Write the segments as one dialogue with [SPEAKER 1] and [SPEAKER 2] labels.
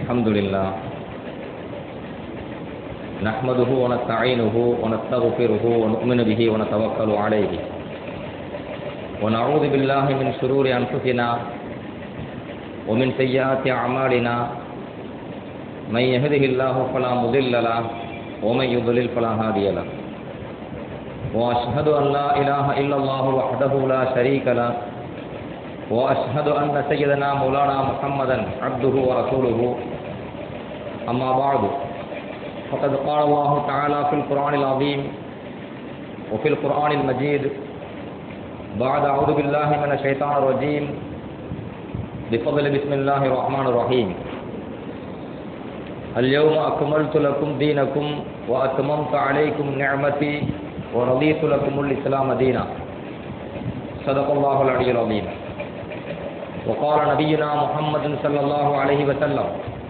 [SPEAKER 1] الحمد لله نحمده ونستعينه ونستغفره ونؤمن به ونتوكل عليه ونعوذ بالله من شرور أنفسنا ومن سيئات أعمالنا من يهده الله فلا مضل له ومن يضلل فلا هادي له وأشهد أن لا إله إلا الله وحده لا شريك له وأشهد أن سيدنا مولانا محمدا عبده ورسوله أما بعد فقد قال الله تعالى في القرآن العظيم وفي القرآن المجيد بعد أعوذ بالله من الشيطان الرجيم بفضل بسم الله الرحمن الرحيم اليوم أكملت لكم دينكم وأتممت عليكم نعمتي ورضيت لكم الإسلام دينا صدق الله العلي العظيم وقال نبينا محمد صلى الله عليه وسلم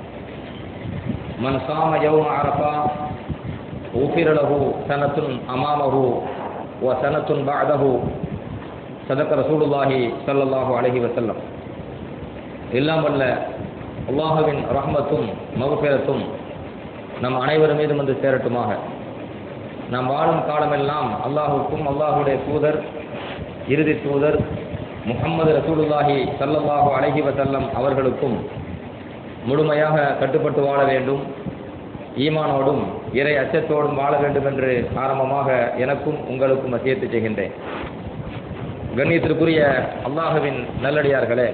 [SPEAKER 1] من صام يوم عرفة غفر له سنة أمامه وسنة بعده صدق رسول الله صلى الله عليه وسلم எல்லாம் வல்ல அல்லாஹுவின் ரஹ்மத்தும் மகுபிரத்தும் நம் அனைவர் மீதும் வந்து சேரட்டுமாக நாம் வாழும் காலமெல்லாம் அல்லாஹுக்கும் அல்லாஹுடைய தூதர் இறுதி தூதர் முகம்மது ரசூலுல்லாஹி சல்லல்லாஹு அலஹி வசல்லம் அவர்களுக்கும் முழுமையாக கட்டுப்பட்டு வாழ வேண்டும் ஈமானோடும் இறை அச்சத்தோடும் வாழ வேண்டும் என்று ஆரம்பமாக எனக்கும் உங்களுக்கும் வசியத்து செய்கின்றேன் கண்ணியத்திற்குரிய அல்லாஹுவின் நல்லடியார்களே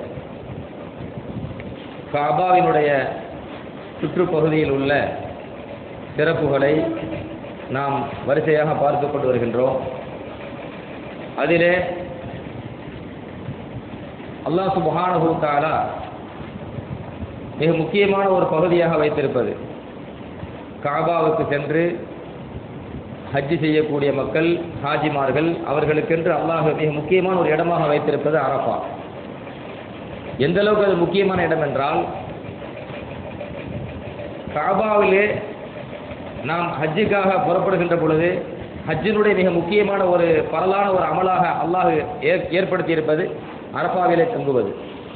[SPEAKER 1] காபாவினுடைய சுற்றுப்பகுதியில் உள்ள சிறப்புகளை நாம் வரிசையாக பார்த்து கொண்டு வருகின்றோம் அதிலே அல்லாஹ் சுபஹானஹு தாலா மிக முக்கியமான ஒரு பகுதியாக வைத்திருப்பது காபாவுக்கு சென்று ஹஜ்ஜி செய்யக்கூடிய மக்கள் ஹாஜிமார்கள் அவர்களுக்கென்று அல்லாஹ் மிக முக்கியமான ஒரு இடமாக வைத்திருப்பது அரஃபா எந்த அளவுக்கு அது முக்கியமான இடம் என்றால் காபாவிலே நாம் ஹஜ்ஜுக்காக புறப்படுகின்ற பொழுது ஹஜ்ஜினுடைய மிக முக்கியமான ஒரு பரலான ஒரு அமலாக அல்லாஹ் ஏற்படுத்தி இருப்பது அரபாவிலே தங்குவது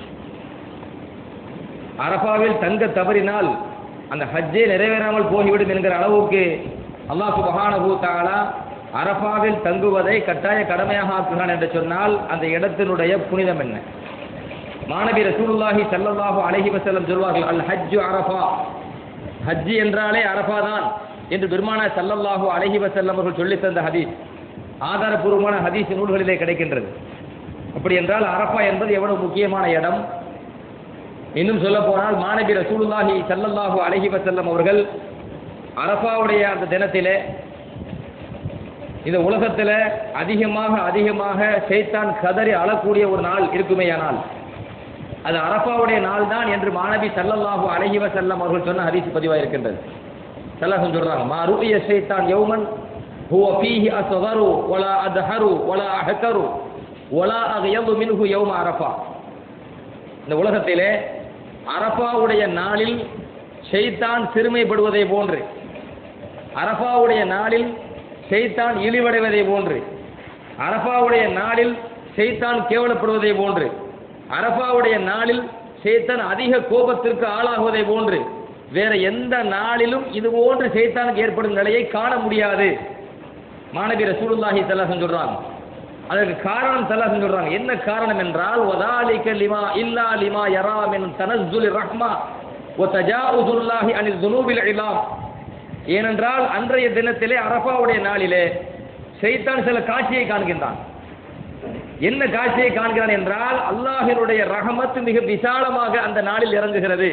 [SPEAKER 1] அரபாவில் தங்க தவறினால் அந்த ஹஜ்ஜே நிறைவேறாமல் போய்விடும் என்கிற அளவுக்கு அல்லாஹ் சுபஹானஹு தாலா அரபாவில் தங்குவதை கட்டாய கடமையாக ஆக்குகிறான் என்று சொன்னால் அந்த இடத்தினுடைய புனிதம் என்ன மாணவி ரசூலுல்லாஹி சல்லல்லாஹு அலைஹி வஸல்லம் சொல்வார்கள் அல் ஹஜ்ஜு அரஃபா ஹஜ்ஜி என்றாலே அரஃபா தான் என்று பெருமானா சல்லல்லாஹு அலைஹி வஸல்லம் அவர்கள் சொல்லி தந்த ஹதீஸ் ஆதாரபூர்வமான ஹதீஸ் நூல்களிலே கிடைக்கின்றது அப்படி என்றால் அரஃபா என்பது எவ்வளவு முக்கியமான இடம் இன்னும் சொல்ல போனால் மாணவி ரசூலுல்லாஹி சல்லல்லாஹு அலைஹி வஸல்லம் அவர்கள் அரஃபாவுடைய அந்த தினத்திலே இந்த உலகத்தில் அதிகமாக அதிகமாக செய்தான் கதறி அழக்கூடிய ஒரு நாள் இருக்குமேயானால் அது அரஃபாவுடைய நாள் தான் என்று மாணவி சல்லல்லாஹு அலைஹி வஸல்லம் அவர்கள் சொன்ன ஹதீஸ் பதிவாக இருக்கின்றது சல்லாஹம் சொல்றாங்க மா ருபிய ஷைத்தான் யௌமன் ஹுவ ஃபீஹி அஸ்கரு வலா அத்ஹரு வலா அஹ்கரு வலா அக்யது மின்ஹு யௌம அரஃபா இந்த உலகத்திலே அரஃபாவுடைய நாளில் ஷைத்தான் சிறுமைப்படுவதை போன்று அரஃபாவுடைய நாளில் ஷைத்தான் இழிவடைவதை போன்று அரஃபாவுடைய நாளில் ஷைத்தான் கேவலப்படுவதை போன்று அரபாவுடைய நாளில் சேத்தான் அதிக கோபத்திற்கு ஆளாகுவதை போன்று வேற எந்த நாளிலும் இது போன்று சேத்தானுக்கு ஏற்படும் நிலையை காண முடியாது மாணவி ரசூலுல்லாஹி சல்லாசன் சொல்றாங்க அதற்கு காரணம் சல்லாசன் சொல்றாங்க என்ன காரணம் என்றால் ஒதாலிக்க லிமா இல்லா லிமா யரா மின் தனஸ்துல் ரஹ்மா ஒ தஜாவுதுல்லாஹி அனில் துனூபில் இலாம் ஏனென்றால் அன்றைய தினத்திலே அரபாவுடைய நாளிலே செய்தான் சில காட்சியை காண்கின்றான் என்ன காட்சியை காண்கிறான் என்றால் அல்லாஹினுடைய ரகமத்து மிக விசாலமாக அந்த நாளில் இறங்குகிறது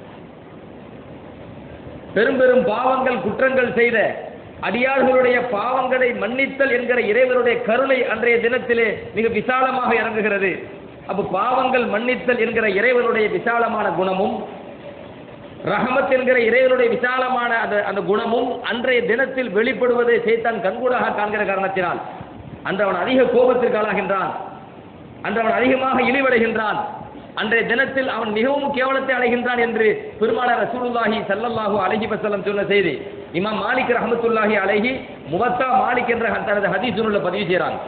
[SPEAKER 1] பெரும் பெரும் பாவங்கள் குற்றங்கள் செய்த அடியார்களுடைய பாவங்களை மன்னித்தல் என்கிற இறைவனுடைய கருணை அன்றைய தினத்திலே மிக விசாலமாக இறங்குகிறது அப்ப பாவங்கள் மன்னித்தல் என்கிற இறைவனுடைய விசாலமான குணமும் ரஹமத் என்கிற இறைவனுடைய விசாலமான அந்த அந்த குணமும் அன்றைய தினத்தில் வெளிப்படுவதை செய்தான் கண்கூடாக காண்கிற காரணத்தினால் அன்று அவன் அதிக கோபத்திற்கு ஆளாகின்றான் அன்று அவன் அதிகமாக இழிவடைகின்றான் அன்றைய தினத்தில் அவன் மிகவும் கேவலத்தை அடைகின்றான் என்று பெருமானார் ரசூலுல்லாஹி சல்லல்லாஹு அலைஹி வஸல்லம் சொன்ன செய்தி இமாம் மாலிக் ரஹமத்துல்லாஹி அலைஹி முவத்தா மாலிக் என்ற தனது ஹதீஸுனுள்ள பதிவு செய்கிறாங்க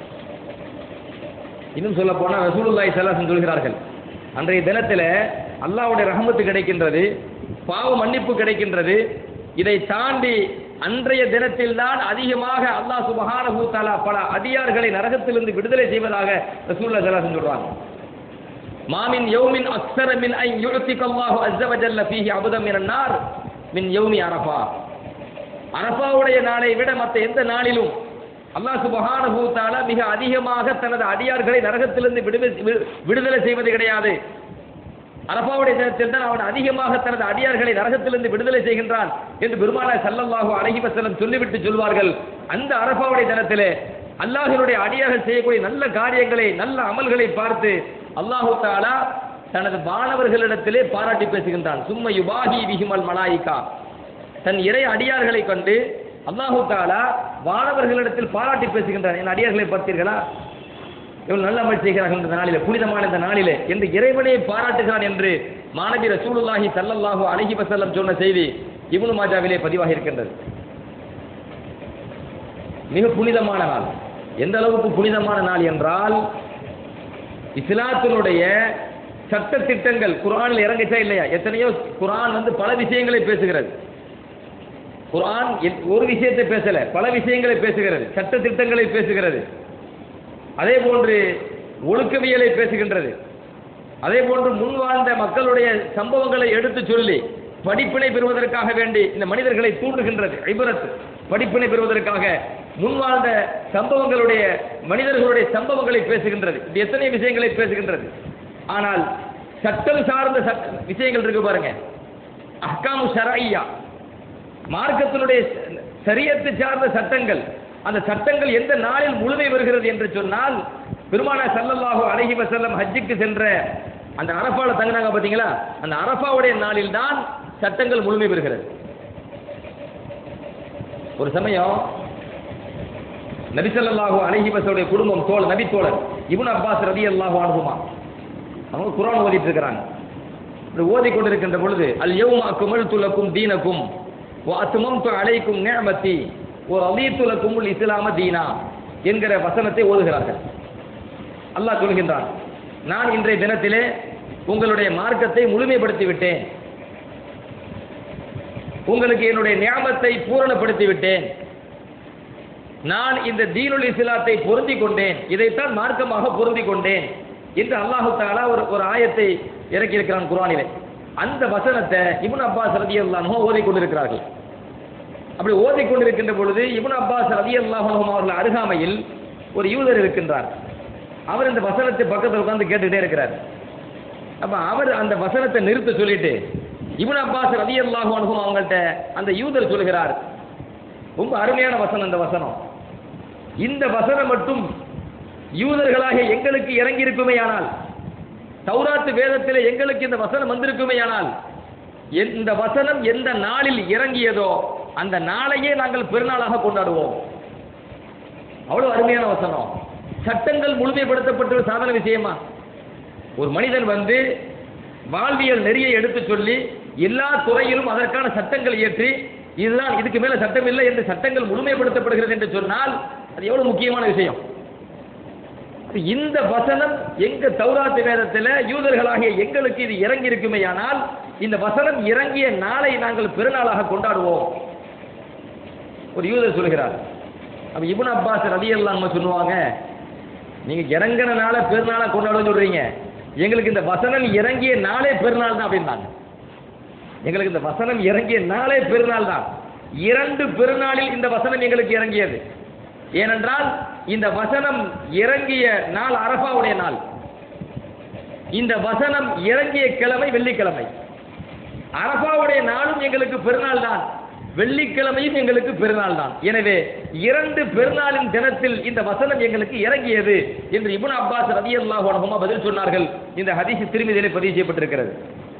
[SPEAKER 1] இன்னும் சொல்ல போனால் ரசூலுல்லாஹி ஸல்லல்லாஹு சொல்கிறார்கள் அன்றைய தினத்தில் அல்லாஹ்வுடைய ரஹமத்து கிடைக்கின்றது பாவ மன்னிப்பு கிடைக்கின்றது இதை தாண்டி அன்றைய தினத்தில் தான் அதிகமாக அல்லாஹ் சுபஹானஹு தஆலா பல அதியார்களை நரகத்திலிருந்து விடுதலை செய்வதாக ரசூலுல்லாஹி ஸல்லல்லாஹு அலைஹி சொல்றாங்க மாமின் யௌமின் அக்ஸர மின் ஐ யுஅத்திக அல்லாஹு அஸ்ஸ வஜல்ல ஃபீஹி அபதம் மினன் நார் மின் யௌமி அரஃபா அரஃபாவுடைய நாளை விட மற்ற எந்த நாளிலும் அல்லாஹ் சுபஹானஹு தஆலா மிக அதிகமாக தனது அடியார்களை நரகத்திலிருந்து விடுதலை விடுதலை செய்வது கிடையாது அரபாவுடைய தினத்தில் தான் அவன் அதிகமாக தனது அடியார்களை நரகத்திலிருந்து விடுதலை செய்கின்றான் என்று பெருமானார் ஸல்லல்லாஹு அலைஹி வஸல்லம் சொல்லிவிட்டு சொல்வார்கள் அந்த அரபாவுடைய தினத்திலே அல்லாஹ்வினுடைய அடியார்கள் செய்யக்கூடிய நல்ல காரியங்களை நல்ல அமல்களை பார்த்து அல்லாஹு தஆலா தனது மாணவர்களிடத்திலே பாராட்டி பேசுகின்றான் சும்ம யுபாஹி பிஹிமல் மலாயிகா தன் இறை அடியார்களை கண்டு அல்லாஹு தாலா வானவர்களிடத்தில் பாராட்டி பேசுகின்றான் என் அடியார்களை பார்த்தீர்களா இவன் நல்ல அமல் செய்கிறார்கள் இந்த நாளிலே புனிதமான இந்த நாளிலே என்று இறைவனை பாராட்டுகிறான் என்று மாணவி ரசூலுல்லாஹி ஸல்லல்லாஹு அலைஹி வஸல்லம் சொன்ன செய்தி இப்னு மாஜாவிலே பதிவாகி இருக்கின்றது மிக புனிதமான நாள் எந்த அளவுக்கு புனிதமான நாள் என்றால் இஸ்லாத்தினுடைய சட்ட திட்டங்கள் குர்ஆனில் இறங்குச்சா இல்லையா எத்தனையோ குர்ஆன் வந்து பல விஷயங்களை பேசுகிறது குர்ஆன் எத்- ஒரு விஷயத்தை பேசல பல விஷயங்களை பேசுகிறது சட்ட திட்டங்களை பேசுகிறது அதே போன்று ஒழுக்கவியலை பேசுகின்றது அதே போன்று முன் வாழ்ந்த மக்களுடைய சம்பவங்களை எடுத்து சொல்லி படிப்பினை பெறுவதற்காக வேண்டி இந்த மனிதர்களை தூண்டுகின்றது ஐபரத் படிப்பினை பெறுவதற்காக முன் வாழ்ந்த சம்பவங்களுடைய மனிதர்களுடைய சம்பவங்களை பேசுகின்றது இது எத்தனை விஷயங்களை பேசுகின்றது ஆனால் சட்டம் சார்ந்த சட்ட விஷயங்கள் இருக்கு பாருங்க அஹ்காமு ஷரஐயா மார்க்கத்தினுடைய சரியத்து சார்ந்த சட்டங்கள் அந்த சட்டங்கள் எந்த நாளில் முழுமை வருகிறது என்று சொன்னால் பெருமானா ஸல்லல்லாஹு அலைஹி வஸல்லம் ஹஜ்ஜுக்கு சென்ற அந்த அரஃபால தங்கினாங்க பாத்தீங்களா அந்த அரஃபாவுடைய நாளில் தான் சட்டங்கள் முழுமை பெறுகிறது ஒரு சமயம் நபி ஸல்லல்லாஹு அலைஹி வஸல்லுடைய குடும்பம் தோழ நபி தோழர் இப்னு அப்பாஸ் ரலியல்லாஹு அன்ஹுமா அவங்க குர்ஆன் ஓதிட்டு இருக்கிறாங்க இப்படி ஓதி கொண்டிருக்கின்ற பொழுது அல் யௌம அக்மல்து லக்கும் தீனக்கும் வ அத்மம்து அலைக்கும் நிஅமதி வ ரதீது லக்கும் அல் இஸ்லாம தீனா என்கிற வசனத்தை ஓதுகிறார்கள் அல்லாஹ் சொல்கின்றான் நான் இன்றைய தினத்திலே உங்களுடைய மார்க்கத்தை முழுமைப்படுத்தி விட்டேன் உங்களுக்கு என்னுடைய நியாமத்தை பூரணப்படுத்தி விட்டேன் நான் இந்த தீனுல் இஸ்லாத்தை பொருந்தி கொண்டேன் இதைத்தான் மார்க்கமாக பொருந்தி கொண்டேன் என்று அல்லாஹு தாலா ஒரு ஒரு ஆயத்தை இறக்கி இருக்கிறான் குர்ஆனிலே அந்த வசனத்தை இப்னு அப்பாஸ் ரலியல்லாஹு அன்ஹு ஓதி கொண்டிருக்கிறார்கள் அப்படி ஓதி கொண்டிருக்கின்ற பொழுது இப்னு அப்பாஸ் ரலியல்லாஹு அன்ஹு அவர்கள் அருகாமையில் ஒரு யூதர் இருக்கின்றார் அவர் இந்த வசனத்தை பக்கத்தில் உட்கார்ந்து கேட்டுட்டே இருக்கிறார் அப்ப அவர் அந்த வசனத்தை நிறுத்த சொல்லிட்டு இப்னு அப்பாஸ் ரலியல்லாஹு அன்ஹு அவங்கள்ட்ட அந்த யூதர் சொல்கிறார் ரொம்ப அருமையான வசனம் இந்த வசனம் இந்த வசனம் மட்டும் யூதர்களாக எங்களுக்கு இறங்கி இருக்குமேயானால் தௌராத்து வேதத்திலே எங்களுக்கு இந்த வசனம் வந்திருக்குமேயானால் இந்த வசனம் எந்த நாளில் இறங்கியதோ அந்த நாளையே நாங்கள் பெருநாளாக கொண்டாடுவோம் அவ்வளவு அருமையான வசனம் சட்டங்கள் முழுமைப்படுத்தப்பட்ட ஒரு சாதாரண விஷயமா ஒரு மனிதன் வந்து வாழ்வியல் நெறியை எடுத்து சொல்லி எல்லா துறையிலும் அதற்கான சட்டங்கள் இயற்றி இதுதான் இதுக்கு மேல சட்டம் இல்லை என்று சட்டங்கள் முழுமைப்படுத்தப்படுகிறது என்று சொன்னால் அது எவ்வளவு முக்கியமான விஷயம் இந்த வசனம் எங்க தௌராத்து வேதத்தில் யூதர்களாகிய எங்களுக்கு இது இறங்கி இருக்குமேயானால் இந்த வசனம் இறங்கிய நாளை நாங்கள் பெருநாளாக கொண்டாடுவோம் ஒரு யூதர் சொல்கிறார் அப்ப இப்னு அப்பாஸ் ரலியல்லாஹு அன்ஹு சொல்லுவாங்க நீங்க இறங்கின நாளை பெருநாளா கொண்டாடுவோம் சொல்றீங்க எங்களுக்கு இந்த வசனம் இறங்கிய நாளே பெருநாள் தான் அப்படின்னாங்க எங்களுக்கு இந்த வசனம் இறங்கிய நாளே பெருநாள் தான் இரண்டு பெருநாளில் இந்த வசனம் எங்களுக்கு இறங்கியது ஏனென்றால் இந்த வசனம் இறங்கிய நாள் அரபாவுடைய நாள் இந்த வசனம் இறங்கிய கிழமை வெள்ளிக்கிழமை அரபாவுடைய நாளும் எங்களுக்கு பெருநாள் தான் வெள்ளிக்கிழமையும் எங்களுக்கு பெருநாள் தான் எனவே இரண்டு பெருநாளின் தினத்தில் இந்த வசனம் எங்களுக்கு இறங்கியது என்று இப்னு அப்பாஸ் ரலியல்லாஹு அன்ஹுமா பதில் சொன்னார்கள் இந்த ஹதீஸ் திருமதியிலே பதிவு செய்யப்பட்டிருக்கிறது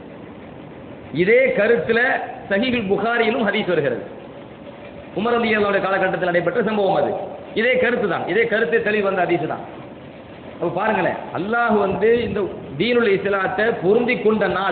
[SPEAKER 1] இதே கருத்துல சஹீஹுல் புகாரியிலும் ஹதீஸ் வருகிறது உமர் அலி அல்லாவுடைய காலகட்டத்தில் நடைபெற்ற சம்பவம் அது இதே கருத்து தான் இதே கருத்தை தெளிவு வந்த ஹதீஸ் தான் அப்ப பாருங்களேன் அல்லாஹ் வந்து இந்த தீனுல் இஸ்லாத்தை பொருந்தி கொண்ட நாள்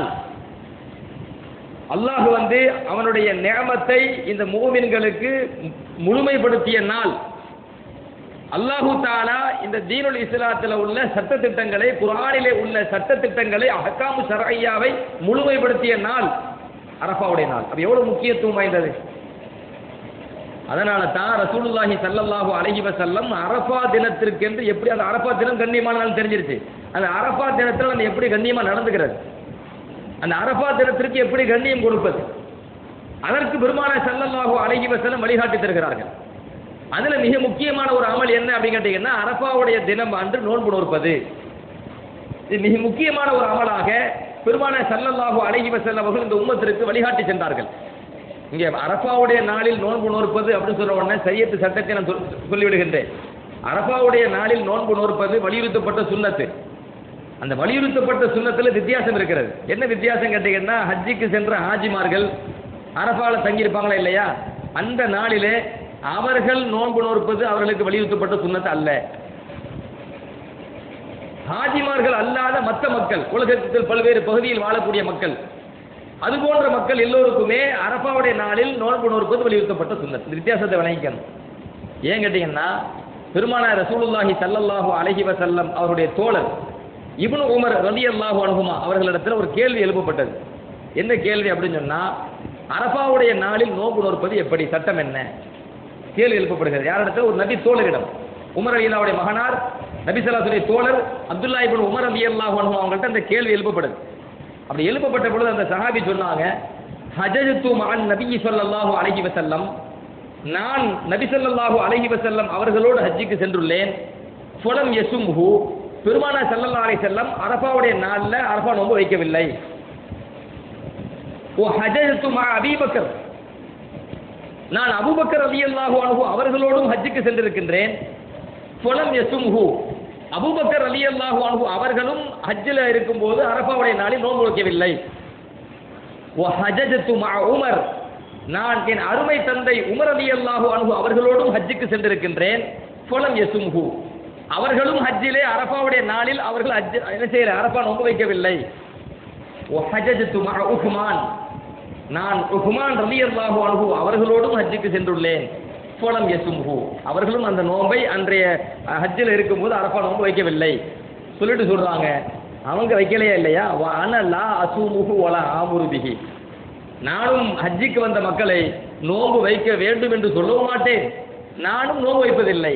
[SPEAKER 1] அல்லாஹ் வந்து அவனுடைய நியமத்தை இந்த மூமின்களுக்கு முழுமைப்படுத்திய நாள் அல்லாஹு தாலா இந்த தீனுல் இஸ்லாத்தில் உள்ள சட்ட திட்டங்களை குரானிலே உள்ள சட்ட திட்டங்களை அஹ்காமு ஷரஐயாவை முழுமைப்படுத்திய நாள் அரஃபாவுடைய நாள் அப்ப எவ்வளவு முக்கியத்துவம் வாய்ந்தது அதனால தான் ரசூலுல்லாஹி ஸல்லல்லாஹு அலைஹி வஸல்லம் அரஃபா தினத்திற்கென்று எப்படி அந்த அரஃபா தினம் கண்ணியமான நாள் தெரிஞ்சிருச்சு அந்த அரஃபா தினத்தில் நம்ம எப்படி கண்ணியமா நடந்துக்கிறது அந்த அரஃபா தினத்திற்கு எப்படி கண்ணியம் கொடுப்பது அதற்கு பெருமான ஸல்லல்லாஹு அலைஹி வஸல்லம் வழிகாட்டி தருகிறார்கள் அதுல மிக முக்கியமான ஒரு அமல் என்ன அப்படின்னு கேட்டீங்கன்னா அரஃபாவுடைய தினம் அன்று நோன்பு நோற்பது இது மிக முக்கியமான ஒரு அமலாக பெருமான ஸல்லல்லாஹு அலைஹி வஸல்லம் அவர்கள் இந்த உம்மத்திற்கு வழிகாட்டி சென்றார்கள் இங்கே அரஃபாவுடைய நாளில் நோன்பு நோற்பது அப்படின்னு சொல்ற உடனே சரியத்து சட்டத்தை நான் சொல்- சொல்லிவிடுகின்றேன் அரஃபாவுடைய நாளில் நோன்பு நோற்பது வலியுறுத்தப்பட்ட சுன்னத்து அந்த வலியுறுத்தப்பட்ட சுன்னத்துல வித்தியாசம் இருக்கிறது என்ன வித்தியாசம் கேட்டீங்கன்னா ஹஜ்ஜிக்கு சென்ற ஹாஜிமார்கள் அரஃபால தங்கியிருப்பாங்களா இல்லையா அந்த நாளிலே அவர்கள் நோன்பு நோற்பது அவர்களுக்கு வலியுறுத்தப்பட்ட சுன்னத்து அல்ல ஹாஜிமார்கள் அல்லாத மற்ற மக்கள் உலகத்தில் பல்வேறு பகுதியில் வாழக்கூடிய மக்கள் அது போன்ற மக்கள் எல்லோருக்குமே அரபாவுடைய நாளில் நோன்பு நோற்பது வலியுறுத்தப்பட்ட சுன்னத் இந்த வித்தியாசத்தை விளங்கிக்கணும் ஏன் கேட்டீங்கன்னா பெருமானார் ரசூலுல்லாஹி ஸல்லல்லாஹு அலைஹி வஸல்லம் அவருடைய தோழர் இப்னு உமர் ரலியல்லாஹு அன்ஹுமா அவர்களிடத்தில் ஒரு கேள்வி எழுப்பப்பட்டது என்ன கேள்வி அப்படின்னு சொன்னா அரபாவுடைய நாளில் நோன்பு நோற்பது எப்படி சட்டம் என்ன கேள்வி எழுப்பப்படுகிறது யாரிடத்தில் ஒரு நபி தோழரிடம் உமர் அலியல்லாவுடைய மகனார் நபி ஸல்லல்லாஹு தோழர் அப்துல்லா இப்னு உமர் ரலியல்லாஹு அன்ஹு அவங்கள்ட்ட அந்த கேள்வி எழுப்பப்படுது அப்படி எழுப்பப்பட்ட பொழுது அந்த சஹாபி சொன்னாங்க ஹஜஜத்து மகன் நபி ஸல்லல்லாஹு அலைஹி வஸல்லம் நான் நபி ஸல்லல்லாஹு அலைஹி வஸல்லம் அவர்களோடு ஹஜ்ஜுக்கு சென்றுள்ளேன் ஃபலம் யசும்ஹு பெருமானா ஸல்லல்லாஹு அலைஹி வஸல்லம் அரஃபாவுடைய நாள்ல அரஃபா நோன்பு வைக்கவில்லை ஓ ஹஜஜத்து மா அபீபக்கர் நான் அபூபக்கர் ரலியல்லாஹு அன்ஹு அவர்களோடும் ஹஜ்ஜுக்கு சென்றிருக்கின்றேன் ஃபலம் யசும்ஹு அபூபக்கர் ரலியல்லாஹு அன்ஹு அவர்களும் ஹஜ்ஜில் இருக்கும்போது அரஃபாவுடைய நாளில் நோன்பு வைக்கவில்லை வ ஹஜஜத்து மஅ உமர் நான் என் அருமை தந்தை உமர் ரலியல்லாஹு அன்ஹு அவர்களோடும் ஹஜ்ஜுக்கு சென்றிருக்கின்றேன் ஃபலம் யசும்ஹு அவர்களும் ஹஜ்ஜிலே அரஃபாவுடைய நாளில் அவர்கள் ஹஜ் என்ன செய்யல அரஃபா நோன்பு வைக்கவில்லை வ ஹஜஜத்து மஅ உஸ்மான் நான் உஹ்மான் ரலியல்லாஹு அன்ஹு அவர்களோடும் ஹஜ்ஜுக்கு சென்றுள்ளேன் ஃபலம் யசும்ஹு அவர்களும் அந்த நோன்பை அன்றைய அஹ், ஹஜ்ஜில் இருக்கும்போது அரஃபா நோன்பு வைக்கவில்லை சொல்லிட்டு சொல்றாங்க அவங்க வைக்கலையா இல்லையா வ அன லா அசூமுஹு வலா ஆமுரு பிஹி நானும் ஹஜ்ஜிக்கு வந்த மக்களை நோன்பு வைக்க வேண்டும் என்று சொல்லவும் மாட்டேன் நானும் நோன்பு வைப்பதில்லை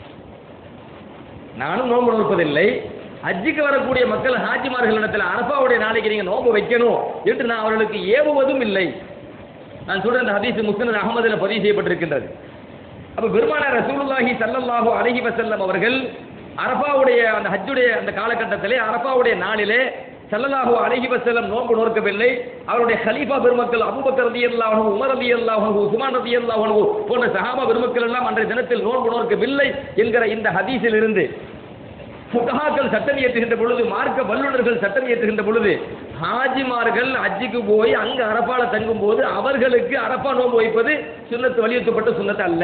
[SPEAKER 1] நானும் நோன்பு நோற்பதில்லை ஹஜ்ஜுக்கு வரக்கூடிய மக்கள் ஹாஜிமார்களிடத்தில் அரபாவுடைய நாளைக்கு நீங்க நோன்பு வைக்கணும் என்று நான் அவர்களுக்கு ஏவுவதும் இல்லை நான் சொல்ற அந்த ஹதீஸ் முஸ்லிம் அகமதுல பதிவு செய்யப்பட்டிருக்கின்றது அப்ப பெருமானார் ரசூலுல்லாஹி ஸல்லல்லாஹு அலைஹி வஸல்லம் அவர்கள் அரபாவுடைய அந்த ஹஜ்ஜுடைய அந்த காலகட்டத்திலே அரபாவுடைய நாளிலே ஸல்லல்லாஹு அலைஹி வஸல்லம் நோன்பு நோக்கவில்லை அவருடைய ஹலீஃபா பெருமக்கள் அபூபக்கர் ரலியல்லாஹு அன்ஹு உமர் ரலியல்லாஹு அன்ஹு உஸ்மான் ரலியல்லாஹு அன்ஹு போன்ற சஹாபா பெருமக்கள் எல்லாம் அன்றைய தினத்தில் நோன்பு நோக்கவில்லை என்கிற இந்த ஹதீஸில் இருந்து ஃபுகஹாக்கள் சட்டம் இயற்றுகின்ற பொழுது மார்க்க வல்லுநர்கள் சட்டம் இயற்றுகின்ற பொழுது ஹாஜிமார்கள் ஹஜ்ஜுக்கு போய் அங்க அரபால தங்கும் போது அவர்களுக்கு அரபா நோன்பு வைப்பது சுன்னத்து வலியுறுத்தப்பட்ட சுன்னத்து அல்ல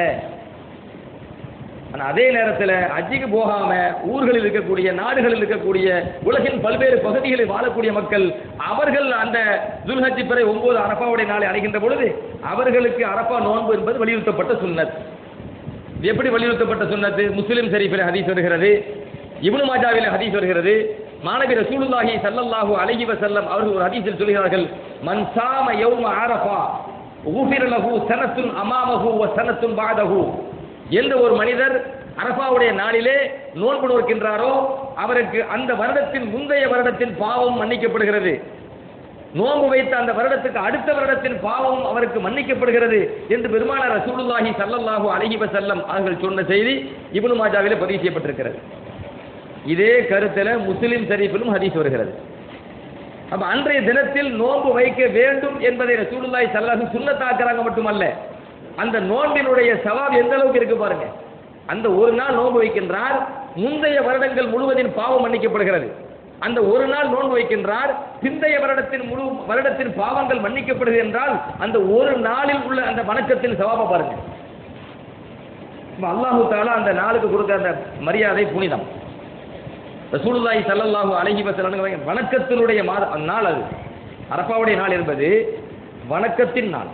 [SPEAKER 1] ஆனா அதே நேரத்தில் ஹஜ்ஜுக்கு போகாம ஊர்களில் இருக்கக்கூடிய நாடுகளில் இருக்கக்கூடிய உலகின் பல்வேறு பகுதிகளில் வாழக்கூடிய மக்கள் அவர்கள் அந்த துல்ஹஜ்ஜி பிறை ஒன்பது அரபாவுடைய நாளை அடைகின்ற பொழுது அவர்களுக்கு அரபா நோன்பு என்பது வலியுறுத்தப்பட்ட சுன்னத் இது எப்படி வலியுறுத்தப்பட்ட சுன்னத்து முஸ்லிம் ஷரீஃபில் ஹதீஸ் வருகிறது இப்னு மாஜாவில் ஹதீஸ் வருகிறது மாணவி ரசூலுல்லாஹி ஸல்லல்லாஹு அலைஹி வஸல்லம் அவர்கள் ஒரு ஹதீஸில் சொல்கிறார்கள் மன் சாம யௌம அரஃபா ஊஃபிர லஹு சனத்துன் அமாமஹு வ சனத்துன் பாதஹு எந்த ஒரு மனிதர் அரஃபாவுடைய நாளிலே நோன்பு நோக்கின்றாரோ அவருக்கு அந்த வருடத்தின் முந்தைய வருடத்தின் பாவம் மன்னிக்கப்படுகிறது நோன்பு வைத்த அந்த வருடத்துக்கு அடுத்த வருடத்தின் பாவம் அவருக்கு மன்னிக்கப்படுகிறது என்று பெருமானார் ரசூலுல்லாஹி ஸல்லல்லாஹு அலைஹி வஸல்லம் அவர்கள் சொன்ன செய்தி இப்னு மாஜாவிலே பதிவு செய்யப்பட்டிருக்கிறது இதே கருத்துல முஸ்லிம் ஷரீஃபிலும் ஹதீஸ் வருகிறது அப்ப அன்றைய தினத்தில் நோன்பு வைக்க வேண்டும் என்பதை ரசூலுல்லாஹி ஸல்லல்லாஹு சுன்னத்தாக்குறாங்க மட்டுமல்ல அந்த நோன்பினுடைய சவாப் எந்த அளவுக்கு இருக்கு பாருங்க அந்த ஒரு நாள் நோன்பு வைக்கின்றார் முந்தைய வருடங்கள் முழுவதின் பாவம் மன்னிக்கப்படுகிறது அந்த ஒரு நாள் நோன்பு வைக்கின்றார் பிந்தைய வருடத்தின் முழு வருடத்தின் பாவங்கள் மன்னிக்கப்படுகிறது என்றால் அந்த ஒரு நாளில் உள்ள அந்த வணக்கத்தின் சவாப பாருங்க இப்ப அல்லாஹு தாலா அந்த நாளுக்கு கொடுத்த அந்த மரியாதை புனிதம் ரசூலுல்லாஹி ஸல்லல்லாஹு அலைஹி வஸல்லம் வணக்கத்தினுடைய மாத நாள் அது அரபாவுடைய நாள் என்பது வணக்கத்தின் நாள்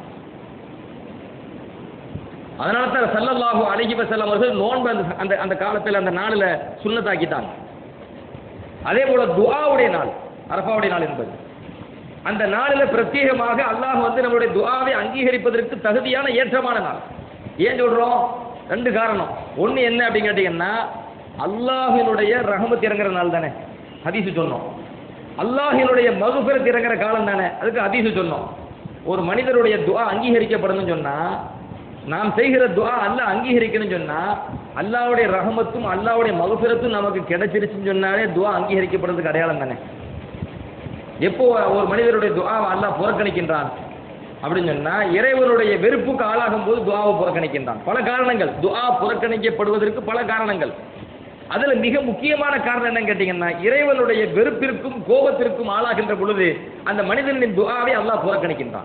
[SPEAKER 1] அதனால தான் ஸல்லல்லாஹு அலைஹி வஸல்லம் அவர்கள் நோன்பு அந்த- அந்த அந்த காலத்தில் அந்த நாளில் சுன்னத்தாக்கிட்டாங்க அதே போல துஆவுடைய நாள் அரபாவுடைய நாள் என்பது அந்த நாளில் பிரத்யேகமாக அல்லாஹ் வந்து நம்மளுடைய துஆவை அங்கீகரிப்பதற்கு தகுதியான ஏற்றமான நாள் ஏன் சொல்றோம் ரெண்டு காரணம் ஒன்று என்ன அப்படின்னு கேட்டீங்கன்னா அல்லாஹினுடைய ரஹமத் இறங்குற நாள் தானே ஹதீஸ் சொன்னோம் அல்லாஹினுடைய மகுபிரத் இறங்குற காலம் தானே அதுக்கு ஹதீஸ் சொன்னோம் ஒரு மனிதருடைய துஆ அங்கீகரிக்கப்படணும்னு சொன்னா நாம் செய்கிற துஆ அல்லாஹ் அங்கீகரிக்கணும்னு சொன்னா அல்லாஹ்வுடைய ரஹமத்தும் அல்லாஹ்வுடைய மகுபிரத்தும் நமக்கு கிடைச்சிருச்சுன்னு சொன்னாலே துஆ அங்கீகரிக்கப்படுறதுக்கு அடையாளம் தானே எப்போ ஒரு மனிதருடைய துஆவை அல்லாஹ் புறக்கணிக்கின்றான் அப்படின்னு சொன்னா இறைவனுடைய வெறுப்புக்கு ஆளாகும் போது துஆவை புறக்கணிக்கின்றான் பல காரணங்கள் துஆ புறக்கணிக்கப்படுவதற்கு பல காரணங்கள் அதுல மிக முக்கியமான காரணம் என்னன்னு கேட்டீங்கன்னா இறைவனுடைய வெறுப்பிற்கும் கோபத்திற்கும் ஆளாகின்ற பொழுது அந்த மனிதனின் துஆவை அல்லாஹ் புறக்கணிக்கின்றான்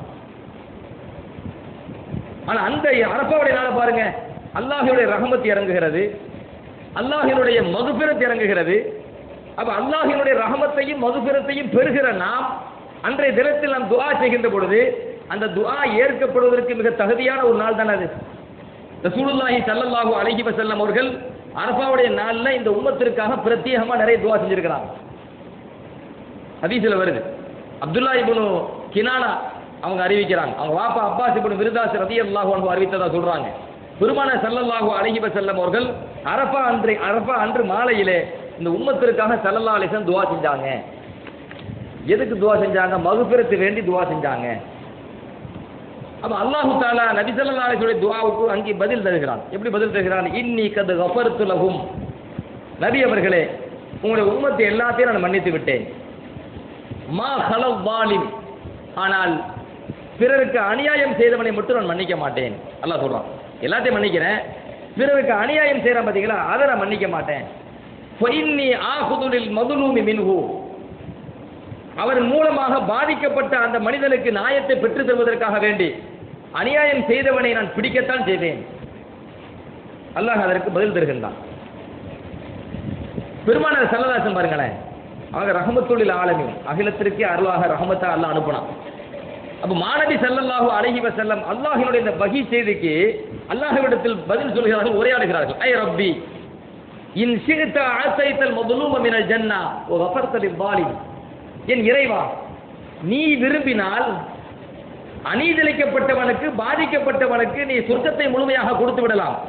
[SPEAKER 1] ஆனா அந்த அரப்பாவுடைய நாளை பாருங்க அல்லாஹினுடைய ரஹமத் இறங்குகிறது அல்லாஹினுடைய மகுபிரத் இறங்குகிறது அப்ப அல்லாஹினுடைய ரஹமத்தையும் மகுபிரத்தையும் பெறுகிற நாம் அன்றைய தினத்தில் நாம் துஆ செய்கின்ற பொழுது அந்த துஆ ஏற்கப்படுவதற்கு மிக தகுதியான ஒரு நாள் தானே அது ரசூலுல்லாஹி ஸல்லல்லாஹு அலைஹி வஸல்லம் அவர்கள் அரஃபாவுடைய நாள்ல இந்த உம்மத்திற்காக பிரத்யேகமா நிறைய துஆ செஞ்சிருக்கிறாங்க ஹதீஸ்ல வருது அப்துல்லா இப்னு கினானா அவங்க அறிவிக்கிறாங்க அவங்க வாப்பா அப்பாஸ் இப்னு விருதாஸ் ரலியல்லாஹு அன்ஹு அறிவித்ததா சொல்றாங்க பெருமான ஸல்லல்லாஹு அலைஹி வஸல்லம் அவர்கள் அரஃபா அன்று அரஃபா அன்று மாலையிலே இந்த உம்மத்திற்காக ஸல்லல்லாஹு அலைஹி வஸல்லம் துஆ செஞ்சாங்க எதுக்கு துஆ செஞ்சாங்க மகுபிரத்து வேண்டி துஆ செஞ்சாங்க அப்ப அல்லாஹு தாலா நபி ஸல்லல்லாஹு அலைஹி வஸல்லம் துஆவுக்கு அங்கே பதில் தருகிறான் எப்படி பதில் தருகிறான் இன்னி கத் கஃபர்து லஹும் நபி அவர்களே உங்களுடைய உம்மத்தை எல்லாத்தையும் நான் மன்னித்து விட்டேன் மா ஹலவ் வாலிம் ஆனால் பிறருக்கு அநியாயம் செய்தவனை மட்டும் நான் மன்னிக்க மாட்டேன் அல்லாஹ் சொல்றான் எல்லாத்தையும் மன்னிக்கிறேன் பிறருக்கு அநியாயம் செய்யறான் பாத்தீங்களா அதை நான் மன்னிக்க மாட்டேன் ஃபைன்னி ஆகுதுலில் மதுலூமி மின்ஹு அவர் மூலமாக பாதிக்கப்பட்ட அந்த மனிதனுக்கு நியாயத்தை பெற்றுத் தருவதற்காக வேண்டி அநியாயம் செய்தவனை நான் பிடிக்கத்தான் செய்தேன் அல்லாஹ் அதற்கு பதில் தருகின்றான் பெருமானார் சல்லதாசன் பாருங்களேன் அவங்க ரஹமத்துள்ளில் ஆலமி அகிலத்திற்கே அருளாக ரஹமத்தா அல்லாஹ் அனுப்புனான் அப்ப மாணவி ஸல்லல்லாஹு அலைஹி வஸல்லம் அல்லாஹ்வினுடைய இந்த வகி செய்திக்கு அல்லாஹ்விடத்தில் பதில் சொல்கிறார்கள் உரையாடுகிறார்கள் ஐ ரப்பி இன் ஷி'த ஆசைத்தல் மதுலூம மினல் ஜன்னா வ கஃபர்த லில் என் இறைவா நீ விரும்பினால் அநீதிழைக்கப்பட்டவனுக்கு பாதிக்கப்பட்டவனுக்கு நீ சொர்க்கத்தை முழுமையாக கொடுத்து விடலாம்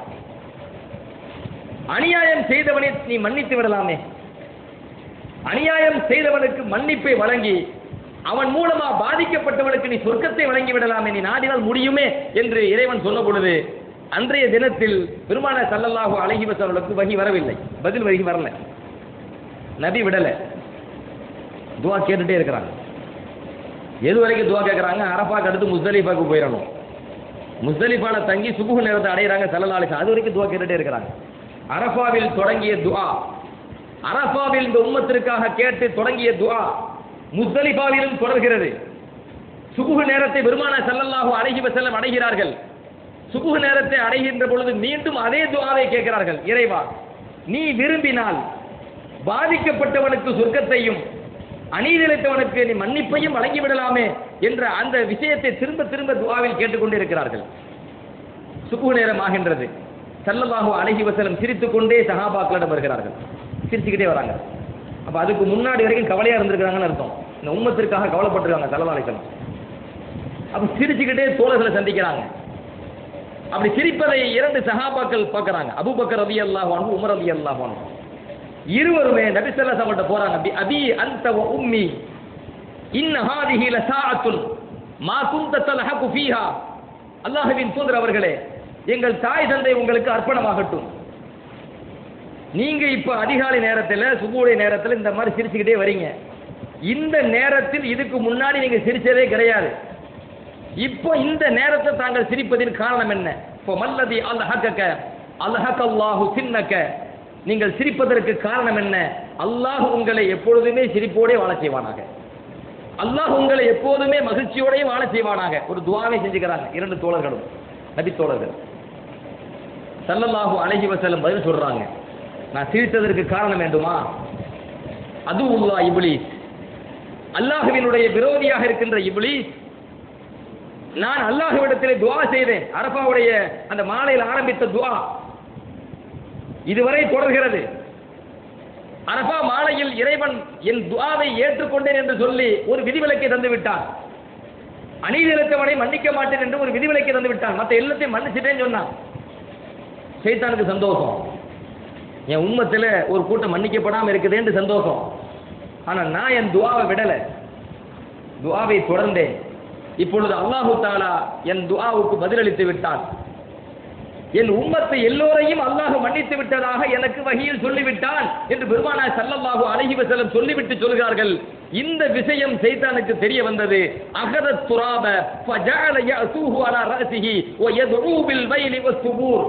[SPEAKER 1] அநியாயம் செய்தவனை நீ மன்னித்து விடலாமே அநியாயம் செய்தவனுக்கு மன்னிப்பை வழங்கி அவன் மூலமா பாதிக்கப்பட்டவனுக்கு நீ சொர்க்கத்தை வழங்கி விடலாமே நீ நாடினால் முடியுமே என்று இறைவன் சொன்ன பொழுது அன்றைய தினத்தில் பெருமான சல்லல்லாஹு அலைஹி வஸல்லுக்கு வகி வரவில்லை பதில் வகி வரல நபி விடல துவா கேட்டுட்டே இருக்கிறாங்க எது வரைக்கும் துவா கேட்கறாங்க அரஃபாக்கு அடுத்து முஸ்தலிஃபாக்கு போயிடணும் முஸ்தலிஃபால தங்கி சுபுகு நேரத்தை அடையிறாங்க சல்லல்லாஹு அது வரைக்கும் துவா கேட்டுட்டே இருக்கிறாங்க அரஃபாவில் தொடங்கிய துஆ அரஃபாவில் இந்த உம்மத்திற்காக கேட்டு தொடங்கிய துஆ முஸ்தலிஃபாவிலும் தொடர்கிறது சுபுகு நேரத்தை பெருமான ஸல்லல்லாஹு அலைஹி வஸல்லம் அடைகிறார்கள் சுபுகு நேரத்தை அடைகின்ற பொழுது மீண்டும் அதே துஆவை கேட்கிறார்கள் இறைவா நீ விரும்பினால் பாதிக்கப்பட்டவனுக்கு சொர்க்கத்தையும் அநீதிழைத்தவனுக்கு நீ மன்னிப்பையும் வழங்கி விடலாமே என்ற அந்த விஷயத்தை திரும்ப திரும்ப துஆவில் கேட்டுக்கொண்டே இருக்கிறார்கள் சுபுகு நேரம் ஆகின்றது சல்லல்லாஹு அலைஹி வஸல்லம் சிரித்துக்கொண்டே சஹாபாக்களிடம் வருகிறார்கள் சிரிச்சுக்கிட்டே வராங்க அப்ப அதுக்கு முன்னாடி வரைக்கும் கவலையா இருந்திருக்கிறாங்கன்னு அர்த்தம் இந்த உம்மத்திற்காக கவலைப்பட்டிருக்காங்க சல்லல்லாஹு அலைஹி வஸல்லம் அப்ப சிரிச்சுக்கிட்டே தோழர்களை சந்திக்கிறாங்க அப்படி சிரிப்பதை இரண்டு சஹாபாக்கள் பார்க்கறாங்க அபூபக்கர் ரலியல்லாஹு அன்ஹு உமர் ரலியல்லாஹு அன்ஹு இருவருமே நபி ஸல்லல்லாஹு அலைஹி வஸல்லம் போறாங்க பி அபி அன்த வ உம்மி இன் ஹாதிஹி லசாஅத்துன் மா குந்த தல்ஹகு ஃபீஹா அல்லாஹ்வின் தூதர் அவர்களே எங்கள் தாய் தந்தை உங்களுக்கு அர்ப்பணமாகட்டும் நீங்க இப்ப அதிகாலை நேரத்துல சுபுடைய நேரத்துல இந்த மாதிரி சிரிச்சுக்கிட்டே வரீங்க இந்த நேரத்தில் இதுக்கு முன்னாடி நீங்க சிரிச்சதே கிடையாது இப்போ இந்த நேரத்தை தாங்கள் சிரிப்பதின் காரணம் என்ன இப்போ மல்லதி அல்ஹக்க அல்ஹக்க அல்லாஹு சின்னக்க நீங்கள் சிரிப்பதற்கு காரணம் என்ன அல்லாஹ் உங்களை எப்பொழுதுமே சிரிப்போடே வாழ செய்வானாக அல்லாஹ் உங்களை எப்போதுமே மகிழ்ச்சியோடே வாழ செய்வானாக ஒரு துவாவை செஞ்சுக்கிறாங்க இரண்டு தோழர்களும் நபி தோழர்கள் சல்லல்லாஹு அலைஹி வஸல்லம் பதில் சொல்றாங்க நான் சிரித்ததற்கு காரணம் வேண்டுமா அது உல்லா இப்லீஸ் அல்லாஹுவினுடைய விரோதியாக இருக்கின்ற இப்லீஸ் நான் அல்லாஹ்விடத்திலே துஆ செய்தேன் அரபாவுடைய அந்த மாலையில் ஆரம்பித்த துஆ இதுவரை தொடர்கிறது அரபா மாலையில் இறைவன் என் துஆவை ஏற்றுக்கொண்டேன் என்று சொல்லி ஒரு விதிவிலக்கை தந்து விட்டான் அநீதி இழைத்தவனை மன்னிக்க மாட்டேன் என்று ஒரு விதிவிலக்கை தந்து விட்டான் மற்ற எல்லாத்தையும் மன்னிச்சிட்டேன்னு சொன்னான் சைத்தானுக்கு சந்தோஷம் என் உம்மத்தில் ஒரு கூட்டம் மன்னிக்கப்படாமல் இருக்குதேன்னு சந்தோஷம் ஆனா நான் என் துஆவை விடல துஆவை தொடர்ந்தேன் இப்பொழுது அல்லாஹு தாலா என் துஆவுக்கு பதிலளித்து விட்டான் என் உம்மத்தை எல்லோரையும் அல்லாஹ் மன்னித்து விட்டதாக எனக்கு வகையில் சொல்லிவிட்டான் என்று பெருமானார் ஸல்லல்லாஹு அலைஹி வஸல்லம் சொல்லிவிட்டு சொல்கிறார்கள் இந்த விஷயம் சைத்தானுக்கு தெரிய வந்தது அகத துராப ஃபஜஅல யஅசூஹு அலா ரஅசிஹி வ யதுஊ பில் வைலி வஸ்ஸுபூர்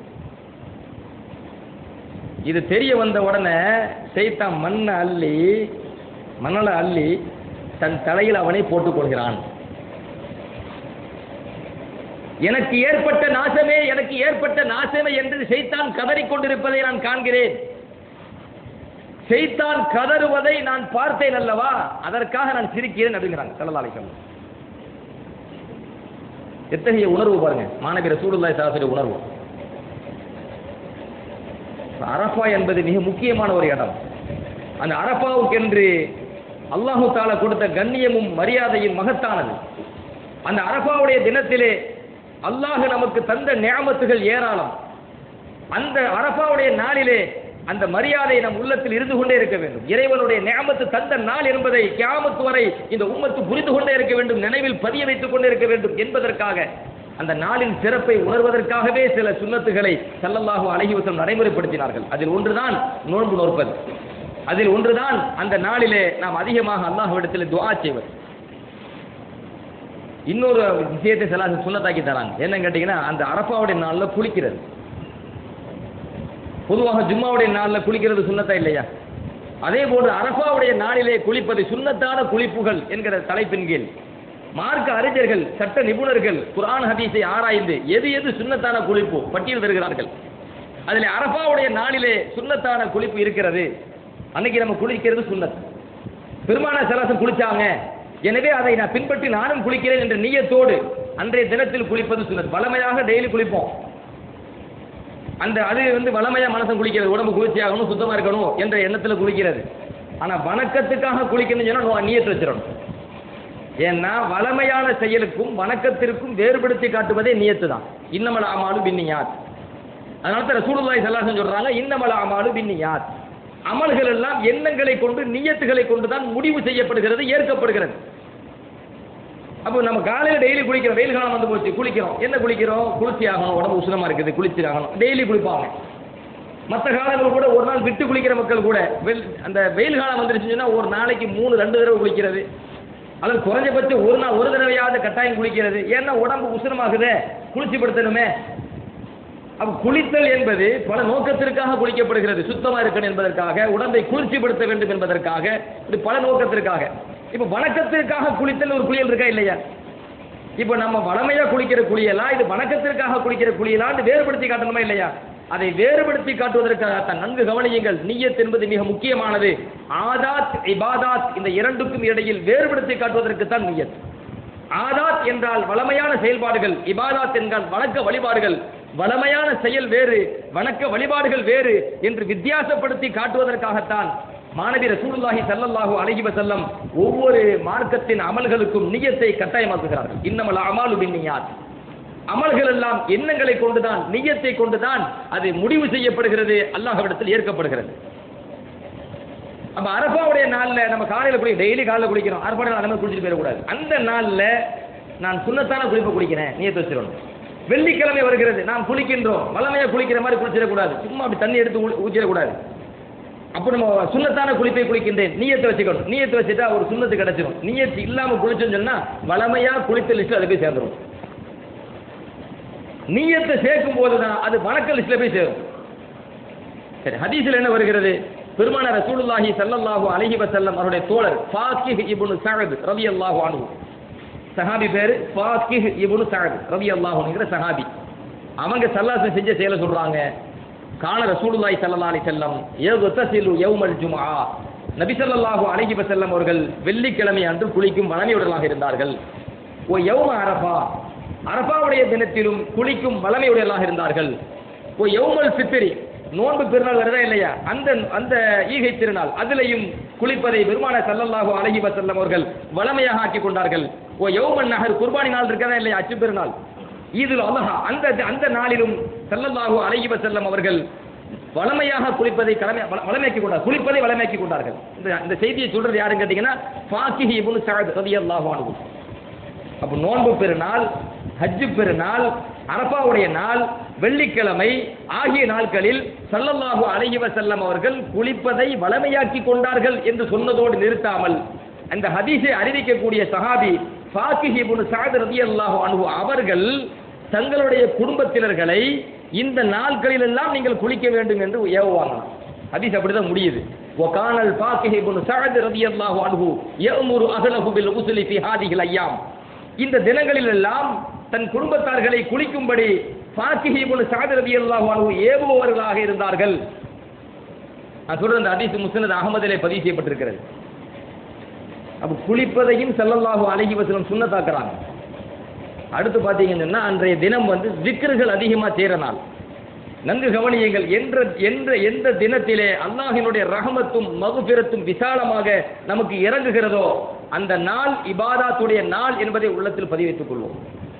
[SPEAKER 1] இது தெரிய வந்த உடனே சைத்தான் மண்ணை அள்ளி மணலை அள்ளி தன் தலையில் அவனை போட்டுக் கொள்கிறான் எனக்கு ஏற்பட்ட நாசமே எனக்கு ஏற்பட்ட நாசமே என்று செய்தான் கதறிக் கொண்டிருப்பதை நான் காண்கிறேன் செய்தான் கதறுவதை நான் பார்த்தேன் அல்லவா அதற்காக நான் சிரிக்கிறேன் அப்படிங்கிறாங்க சல்லல்லாஹு அலைஹி எத்தகைய உணர்வு பாருங்க மாணவி ரசூலுல்லாஹி ஸல்லல்லாஹு உணர்வு அரஃபா என்பது மிக முக்கியமான ஒரு இடம் அந்த அரஃபாவுக்கென்று அல்லாஹு தாலா கொடுத்த கண்ணியமும் மரியாதையும் மகத்தானது அந்த அரஃபாவுடைய தினத்திலே அல்லாஹ் நமக்கு தந்த நியாமத்துகள் ஏராளம் அந்த அரஃபாவுடைய நாளிலே அந்த மரியாதை நம் உள்ளத்தில் இருந்து கொண்டே இருக்க வேண்டும் இறைவனுடைய நியாமத்து தந்த நாள் என்பதை கியாமத்து வரை இந்த உம்மத்து புரிந்து கொண்டே இருக்க வேண்டும் நினைவில் பதிய வைத்துக் கொண்டே இருக்க வேண்டும் என்பதற்காக அந்த நாளின் சிறப்பை உணர்வதற்காகவே சில சுன்னத்துகளை ஸல்லல்லாஹு அலைஹி வஸல்லம் நடைமுறைப்படுத்தினார்கள் அதில் ஒன்றுதான் நோன்பு நோற்பது அதில் ஒன்றுதான் அந்த நாளிலே நாம் அதிகமாக அல்லாஹ்விடத்தில் துஆ செய்வது இன்னொரு விஷயத்தை சில சுண்ணத்தாக்கி தராங்க என்னன்னு கேட்டீங்கன்னா அந்த அரப்பாவுடைய நாளில் குளிக்கிறது பொதுவாக ஜும்மாவுடைய நாளில் குளிக்கிறது சுண்ணத்தா இல்லையா அதே போன்று அரபாவுடைய நாளிலே குளிப்பது சுண்ணத்தான குளிப்புகள் என்கிற தலைப்பின் கீழ் மார்க்க அறிஞர்கள் சட்ட நிபுணர்கள் குர்ஆன் ஹதீஸை ஆராய்ந்து எது எது சுண்ணத்தான குளிப்பு பட்டியல் தருகிறார்கள் அதில் அரபாவுடைய நாளிலே சுண்ணத்தான குளிப்பு இருக்கிறது அன்னைக்கு நம்ம குளிக்கிறது சுண்ணத் பெருமான சலாசம் குளிச்சாங்க எனவே அதை நான் பின்பற்றி நானும் குளிக்கிறேன் என்ற நீயத்தோடு அன்றைய தினத்தில் குளிப்பது சுண்ணத் வளமையாக டெய்லி குளிப்போம் அந்த அது வந்து வளமையா மனசன் குளிக்கிறது உடம்பு குளிர்ச்சி ஆகணும் சுத்தமா இருக்கணும் என்ற எண்ணத்துல குளிக்கிறது ஆனா வணக்கத்துக்காக குளிக்கணும்னு சொன்னா நம்ம நீயத்து வச்சிடணும் ஏன்னா வளமையான செயலுக்கும் வணக்கத்திற்கும் வேறுபடுத்தி காட்டுவதே நியத்து தான் இன்னமல அமாலு பின்னியாத் அதனால தான் ரசூலுல்லாஹி ஸல்லல்லாஹு அலைஹி சொல்றாங்க இன்னமல அமாலு பின்னியாத் அமல்கள் எல்லாம் எண்ணங்களை கொண்டு நியத்துகளை கொண்டு தான் முடிவு செய்யப்படுகிறது ஏற்கப்படுகிறது அப்போ நம்ம காலையில் டெய்லி குளிக்கிறோம் வெயில் காலம் வந்து போச்சு குளிக்கிறோம் என்ன குளிக்கிறோம் குளிர்ச்சி ஆகணும் உடம்பு உஷ்ணமா இருக்குது குளிர்ச்சி ஆகணும் டெய்லி குளிப்பாங்க மற்ற காலங்கள் கூட ஒரு நாள் விட்டு குளிக்கிற மக்கள் கூட வெயில் அந்த வெயில் காலம் வந்துருச்சுன்னு சொன்னா ஒரு நாளைக்கு மூணு ரெண்டு தடவை குளிக்கிறது அல்லது குறைஞ்சபட்சம் ஒரு நாள் ஒரு தடவையாவது கட்டாயம் குளிக்கிறது ஏன்னா உடம்பு உஷ்ணமாகுதே குளிர்ச்சிப்படுத்தணுமே அப்ப குளித்தல் என்பது பல நோக்கத்திற்காக குளிக்கப்படுகிறது சுத்தமா இருக்கணும் என்பதற்காக உடம்பை குளிர்ச்சிப்படுத்த வேண்டும் என்பதற்காக இது பல நோக்கத்திற்காக இப்ப வணக்கத்திற்காக குளித்தல் ஒரு குளியல் இருக்கா இல்லையா இப்ப நம்ம வளமையா குளிக்கிற குளியலா இது வணக்கத்திற்காக குளிக்கிற குளியலான்னு வேறுபடுத்தி காட்டணுமா இல்லையா அதை வேறுபடுத்தி காட்டுவதற்காகத்தான் நன்கு கவனியுங்கள் நீயத் என்பது மிக முக்கியமானது ஆதாத் இபாதாத் இந்த இரண்டுக்கும் இடையில் வேறுபடுத்தி காட்டுவதற்கு தான் நீயத் ஆதாத் என்றால் வளமையான செயல்பாடுகள் இபாதாத் என்றால் வணக்க வழிபாடுகள் வளமையான செயல் வேறு வணக்க வழிபாடுகள் வேறு என்று வித்தியாசப்படுத்தி காட்டுவதற்காகத்தான் மாணவி ரசூலுல்லாஹி ஸல்லல்லாஹு அலைஹி வஸல்லம் ஒவ்வொரு மார்க்கத்தின் அமல்களுக்கும் நியத்தை கட்டாயமாக்குகிறார்கள் இன்னமல் அமாலு பின்னியாத் அமல்கள் எல்லாம் எண்ணங்களை கொண்டுதான் நியத்தை கொண்டுதான் அது முடிவு செய்யப்படுகிறது அல்லாஹ்விடத்தில் ஏற்கப்படுகிறது அப்ப அரபாவுடைய நாள்ல நம்ம காலையில குளி டெய்லி காலையில குளிக்கிறோம் அரபாவுடைய நாள் நம்ம குளிச்சுட்டு போயிடக்கூடாது அந்த நாள்ல நான் சுண்ணத்தான குளிப்பை குளிக்கிறேன் நியத்தை வச்சிடணும் வெள்ளிக்கிழமை வருகிறது நாம் குளிக்கின்றோம் வளமையா குளிக்கிற மாதிரி குளிச்சிடக்கூடாது சும்மா அப்படி தண்ணி எடுத்து ஊ- ஊற்றிடக்கூடாது அப்போ நம்ம சுண்ணத்தான குளிப்பை குளிக்கின்றேன் நீயத்தை வச்சுக்கணும் நீயத்தை வச்சுட்டா ஒரு சுண்ணத்து கிடைச்சிடும் நீயத்து இல்லாம குளிச்சோம்னு சொன்னா வளமையா குளித்த லிஸ்ட்ல அது போய் சேர்ந்துடும் நீயத்தை சேர்க்கும் போதுதான் அது வணக்க லிஸ்ட்ல போய் சேரும் சரி ஹதீஸில் என்ன வருகிறது பெருமான ரசூலுல்லாஹி ஸல்லல்லாஹு அலைஹி வஸல்லம் அவருடைய தோழர் ஃபாக்கிஹ் இப்னு சஅத் ரலியல்லாஹு அன்ஹு சஹாபி பேரு ஃபாக்கிஹ் இப்னு சஅத் ரலியல்லாஹு அன்ஹுங்கிற சஹாபி அவங்க சல்லாசம் செஞ்ச செயலை சொல்றாங்க கான ரசூலுல்லாஹி ஸல்லல்லாஹு அலைஹி வஸல்லம் யக்தசிலு யௌமல் ஜும்ஆ நபி ஸல்லல்லாஹு அலைஹி வஸல்லம் அவர்கள் வெள்ளிக்கிழமை அன்று குளிக்கும் வளமையுடனாக இருந்தார்கள் ஓ யௌம அரஃபா அரஃபாவுடைய தினத்திலும் குளிக்கும் வளமையுடையவர்களாக இருந்தார்கள் ஓ யௌமல் ஃபித்ரி நோன்பு பெருநாள் வருதா இல்லையா அந்த அந்த ஈகை திருநாள் அதிலையும் குளிப்பதை பெருமான சல்லல்லாஹு அலைஹி வஸல்லம் அவர்கள் வளமையாக ஆக்கி கொண்டார்கள் ஓ யௌமன் நகர் குர்பானி நாள் இருக்கதா இல்லையா அச்சு பெருநாள் ஈதுல் அலஹா அந்த அந்த நாளிலும் சல்லல்லாஹு அலைஹி வஸல்லம் அவர்கள் வளமையாக குளிப்பதை கடமை வள- வளமையாக்கி கொண்டார் குளிப்பதை வளமையாக்கி கொண்டார்கள் இந்த இந்த செய்தியை சொல்றது யாருன்னு கேட்டீங்கன்னா ஃபாக்கிஹி இப்னு சஅத் ரலியல்லாஹு அன்ஹு அப்போ நோன்பு பெருநாள் ஹஜ்ஜு பெருநாள் அரபாவுடைய நாள் வெள்ளிக்கிழமை ஆகிய நாட்களில் ஸல்லல்லாஹு அலைஹி வஸல்லம் அவர்கள் குளிப்பதை வளமையாக்கி கொண்டார்கள் என்று சொன்னதோடு நிறுத்தாமல் அந்த ஹதீஸை அறிவிக்கக்கூடிய சஹாபி ஃபாக்கிஹ் இப்னு சஅத் ரலியல்லாஹு அன்ஹு அவர்கள் தங்களுடைய குடும்பத்தினர்களை இந்த நாட்களில் எல்லாம் நீங்கள் குளிக்க வேண்டும் என்று ஏவுவாங்க ஹதீஸ் அப்படிதான் முடியுது وكان الفاكه بن سعد رضي الله عنه يأمر أهله بالغسل في هذه الأيام இந்த தினங்களில் எல்லாம் தன் குடும்பத்தார்களை குளிக்கும்படி ஃபாக்கிஹி இப்னு சஅத் ரலியல்லாஹு அன்ஹு ஏவுபவர்களாக இருந்தார்கள் நான் சொல்ற அந்த ஹதீஸ் முஸ்னத் அகமதிலே பதிவு செய்யப்பட்டிருக்கிறது அப்ப குளிப்பதையும் ஸல்லல்லாஹு அலைஹி வஸல்லம் சுன்னத்தாக்குறாங்க அடுத்து பார்த்தீங்கன்னா அன்றைய தினம் வந்து திக்ருகள் அதிகமாக செய்கிற நாள் நன்கு கவனியுங்கள் என்ற என்ற எந்த தினத்திலே அல்லாஹினுடைய ரஹமத்தும் மகுபிரத்தும் விசாலமாக நமக்கு இறங்குகிறதோ அந்த நாள் இபாதாத்துடைய நாள் என்பதை உள்ளத்தில் பதிவைத்துக் கொள்வோம்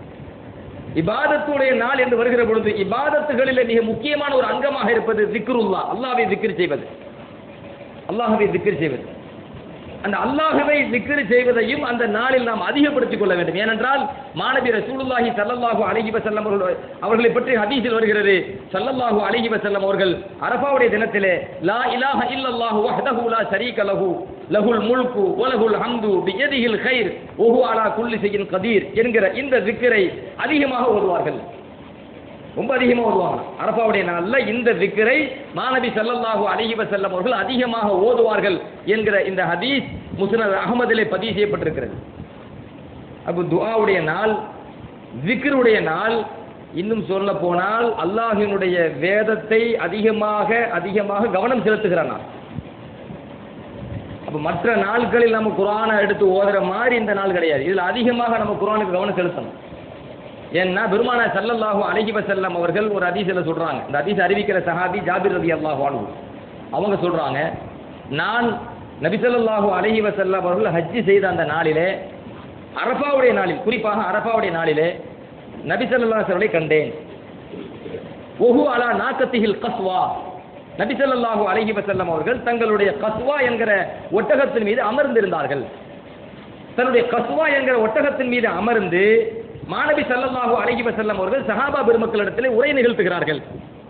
[SPEAKER 1] இபாதத்துடைய நாள் என்று வருகிற பொழுது இபாதத்துகளிலே மிக முக்கியமான ஒரு அங்கமாக இருப்பது திக்ருல்லா அல்லாஹ்வை திக்ர் செய்வது அல்லாஹ்வை திக்ர் செய்வது அந்த அல்லாஹுவை திக்ரு செய்வதையும் அந்த நாளில் நாம் அதிகப்படுத்திக் கொள்ள வேண்டும் ஏனென்றால் மாணவி ரசூலுல்லாஹி ஸல்லல்லாஹு அலைஹி வஸல்லம் அவர்கள் அவர்களை பற்றி ஹதீஸில் வருகிறது ஸல்லல்லாஹு அலைஹி வஸல்லம் அவர்கள் அரஃபாவுடைய தினத்திலே லா இலாஹ இல்லல்லாஹு வஹ்தஹு லா ஷரீக லஹு லஹுல் முல்கு வலஹுல் ஹம்து பியதிஹில் கைர் வஹு அலா குல்லி ஷைஇன் கதீர் என்கிற இந்த திக்ரை அதிகமாக ஓதுவார்கள் ரொம்ப அதிகமாக ஓதுவாங்க அரபாவுடைய நாள்ல இந்த திக்கரை மாணவி ஸல்லல்லாஹு அலைஹி வஸல்லம் அவர்கள் அதிகமாக ஓதுவார்கள் என்கிற இந்த ஹதீஸ் முஸ்னத் அகமதிலே பதிவு செய்யப்பட்டிருக்கிறது அப்போ துஆவுடைய நாள் திக்ருடைய நாள் இன்னும் சொல்ல போனால் அல்லாஹினுடைய வேதத்தை அதிகமாக அதிகமாக கவனம் செலுத்துகிற நாள் அப்போ மற்ற நாட்களில் நம்ம குரானை எடுத்து ஓதுற மாதிரி இந்த நாள் கிடையாது இதில் அதிகமாக நம்ம குரானுக்கு கவனம் செலுத்தணும் ஏன்னா பெருமான சல்லல்லாஹு அலைஹி வஸல்லம் அவர்கள் ஒரு ஹதீஸில் சொல்றாங்க இந்த ஹதீஸ் அறிவிக்கிற சஹாபி ஜாபிர் ரலியல்லாஹு அன்ஹு அவங்க சொல்றாங்க நான் நபி ஸல்லல்லாஹு அலைஹி வஸல்லம் அவர்கள் ஹஜ்ஜி செய்த அந்த நாளிலே அரஃபாவுடைய நாளில் குறிப்பாக அரஃபாவுடைய நாளிலே நபி ஸல்லல்லாஹு அலைஹி வஸல்லை கண்டேன் ஒஹு அலா நாக்கத்திஹில் கஸ்வா நபி ஸல்லல்லாஹு அலைஹி வஸல்லம் அவர்கள் தங்களுடைய கஸ்வா என்கிற ஒட்டகத்தின் மீது அமர்ந்திருந்தார்கள் தன்னுடைய கஸ்வா என்கிற ஒட்டகத்தின் மீது அமர்ந்து மாணவி ஸல்லல்லாஹு அலைஹி வஸல்லம் அவர்கள் சஹாபா பெருமக்களிடத்திலே உரை நிகழ்த்துகிறார்கள்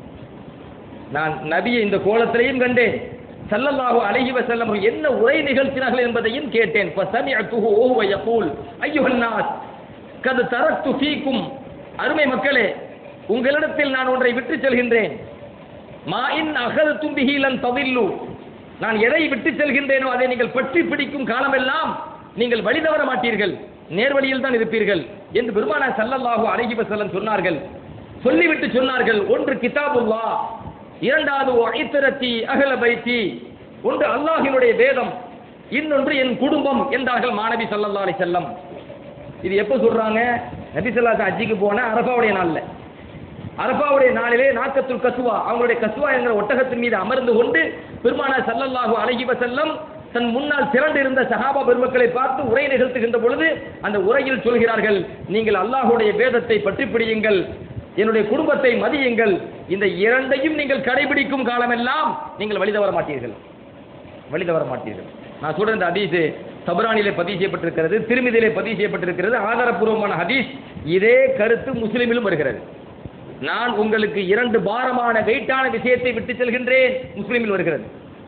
[SPEAKER 1] நான் நபியை இந்த கோலத்திலையும் கண்டேன் ஸல்லல்லாஹு அலைஹி வஸல்லம் அவர்கள் என்ன உரை நிகழ்த்தினார்கள் என்பதையும் கேட்டேன் ஃபசமிஅத்துஹு வஹுவ யகூல் அய்யுஹன் நாஸ் கத் தரக்து ஃபீக்கும் அருமை மக்களே உங்களிடத்தில் நான் ஒன்றை விட்டு செல்கின்றேன் மா இன் அகல்தும் பிஹி லன் தவில்லு நான் எதை விட்டு செல்கின்றேனோ அதை நீங்கள் பற்றி பிடிக்கும் காலமெல்லாம் நீங்கள் வழி தவற மாட்டீர்கள் நேர்வழியில் தான் இருப்பீர்கள் என்று பெருமானா ஸல்லல்லாஹு அலைஹி வஸல்லம் சொன்னார்கள் சொல்லிவிட்டு சொன்னார்கள் ஒன்று கிதாபுல்லா இரண்டாவது ஐத்திரத்தி அகல பைத்தி ஒன்று அல்லாஹினுடைய வேதம் இன்னொன்று என் குடும்பம் என்றார்கள் மாணவி ஸல்லல்லாஹு அலைஹி வஸல்லம் இது எப்போ சொல்றாங்க நபி ஸல்லல்லாஹு அஜிக்கு போன அரபாவுடைய நாள்ல அரபாவுடைய நாளிலே நாக்கத்துல் கசுவா அவங்களுடைய கசுவா என்கிற ஒட்டகத்தின் மீது அமர்ந்து கொண்டு பெருமானா ஸல்லல்லாஹு அலைஹி வஸல்லம் தன் முன்னால் திரண்டு இருந்த சஹாபா பெருமக்களை பார்த்து உரை நிகழ்த்துகின்ற பொழுது அந்த உரையில் சொல்கிறார்கள் நீங்கள் அல்லாஹ்வுடைய வேதத்தை பற்றி பிடியுங்கள் என்னுடைய குடும்பத்தை மதியுங்கள் இந்த இரண்டையும் நீங்கள் கடைபிடிக்கும் காலமெல்லாம் நீங்கள் வழி தவற மாட்டீர்கள் வழி தவற மாட்டீர்கள் நான் சொல்ற இந்த ஹதீஸ் தபரானிலே பதிவு செய்யப்பட்டிருக்கிறது திருமிதியிலே பதிவு செய்யப்பட்டிருக்கிறது ஆதாரப்பூர்வமான ஹதீஸ் இதே கருத்து முஸ்லிமிலும் வருகிறது நான் உங்களுக்கு இரண்டு பாரமான வெயிட்டான விஷயத்தை விட்டு செல்கின்றேன் முஸ்லிமில் வருகிறது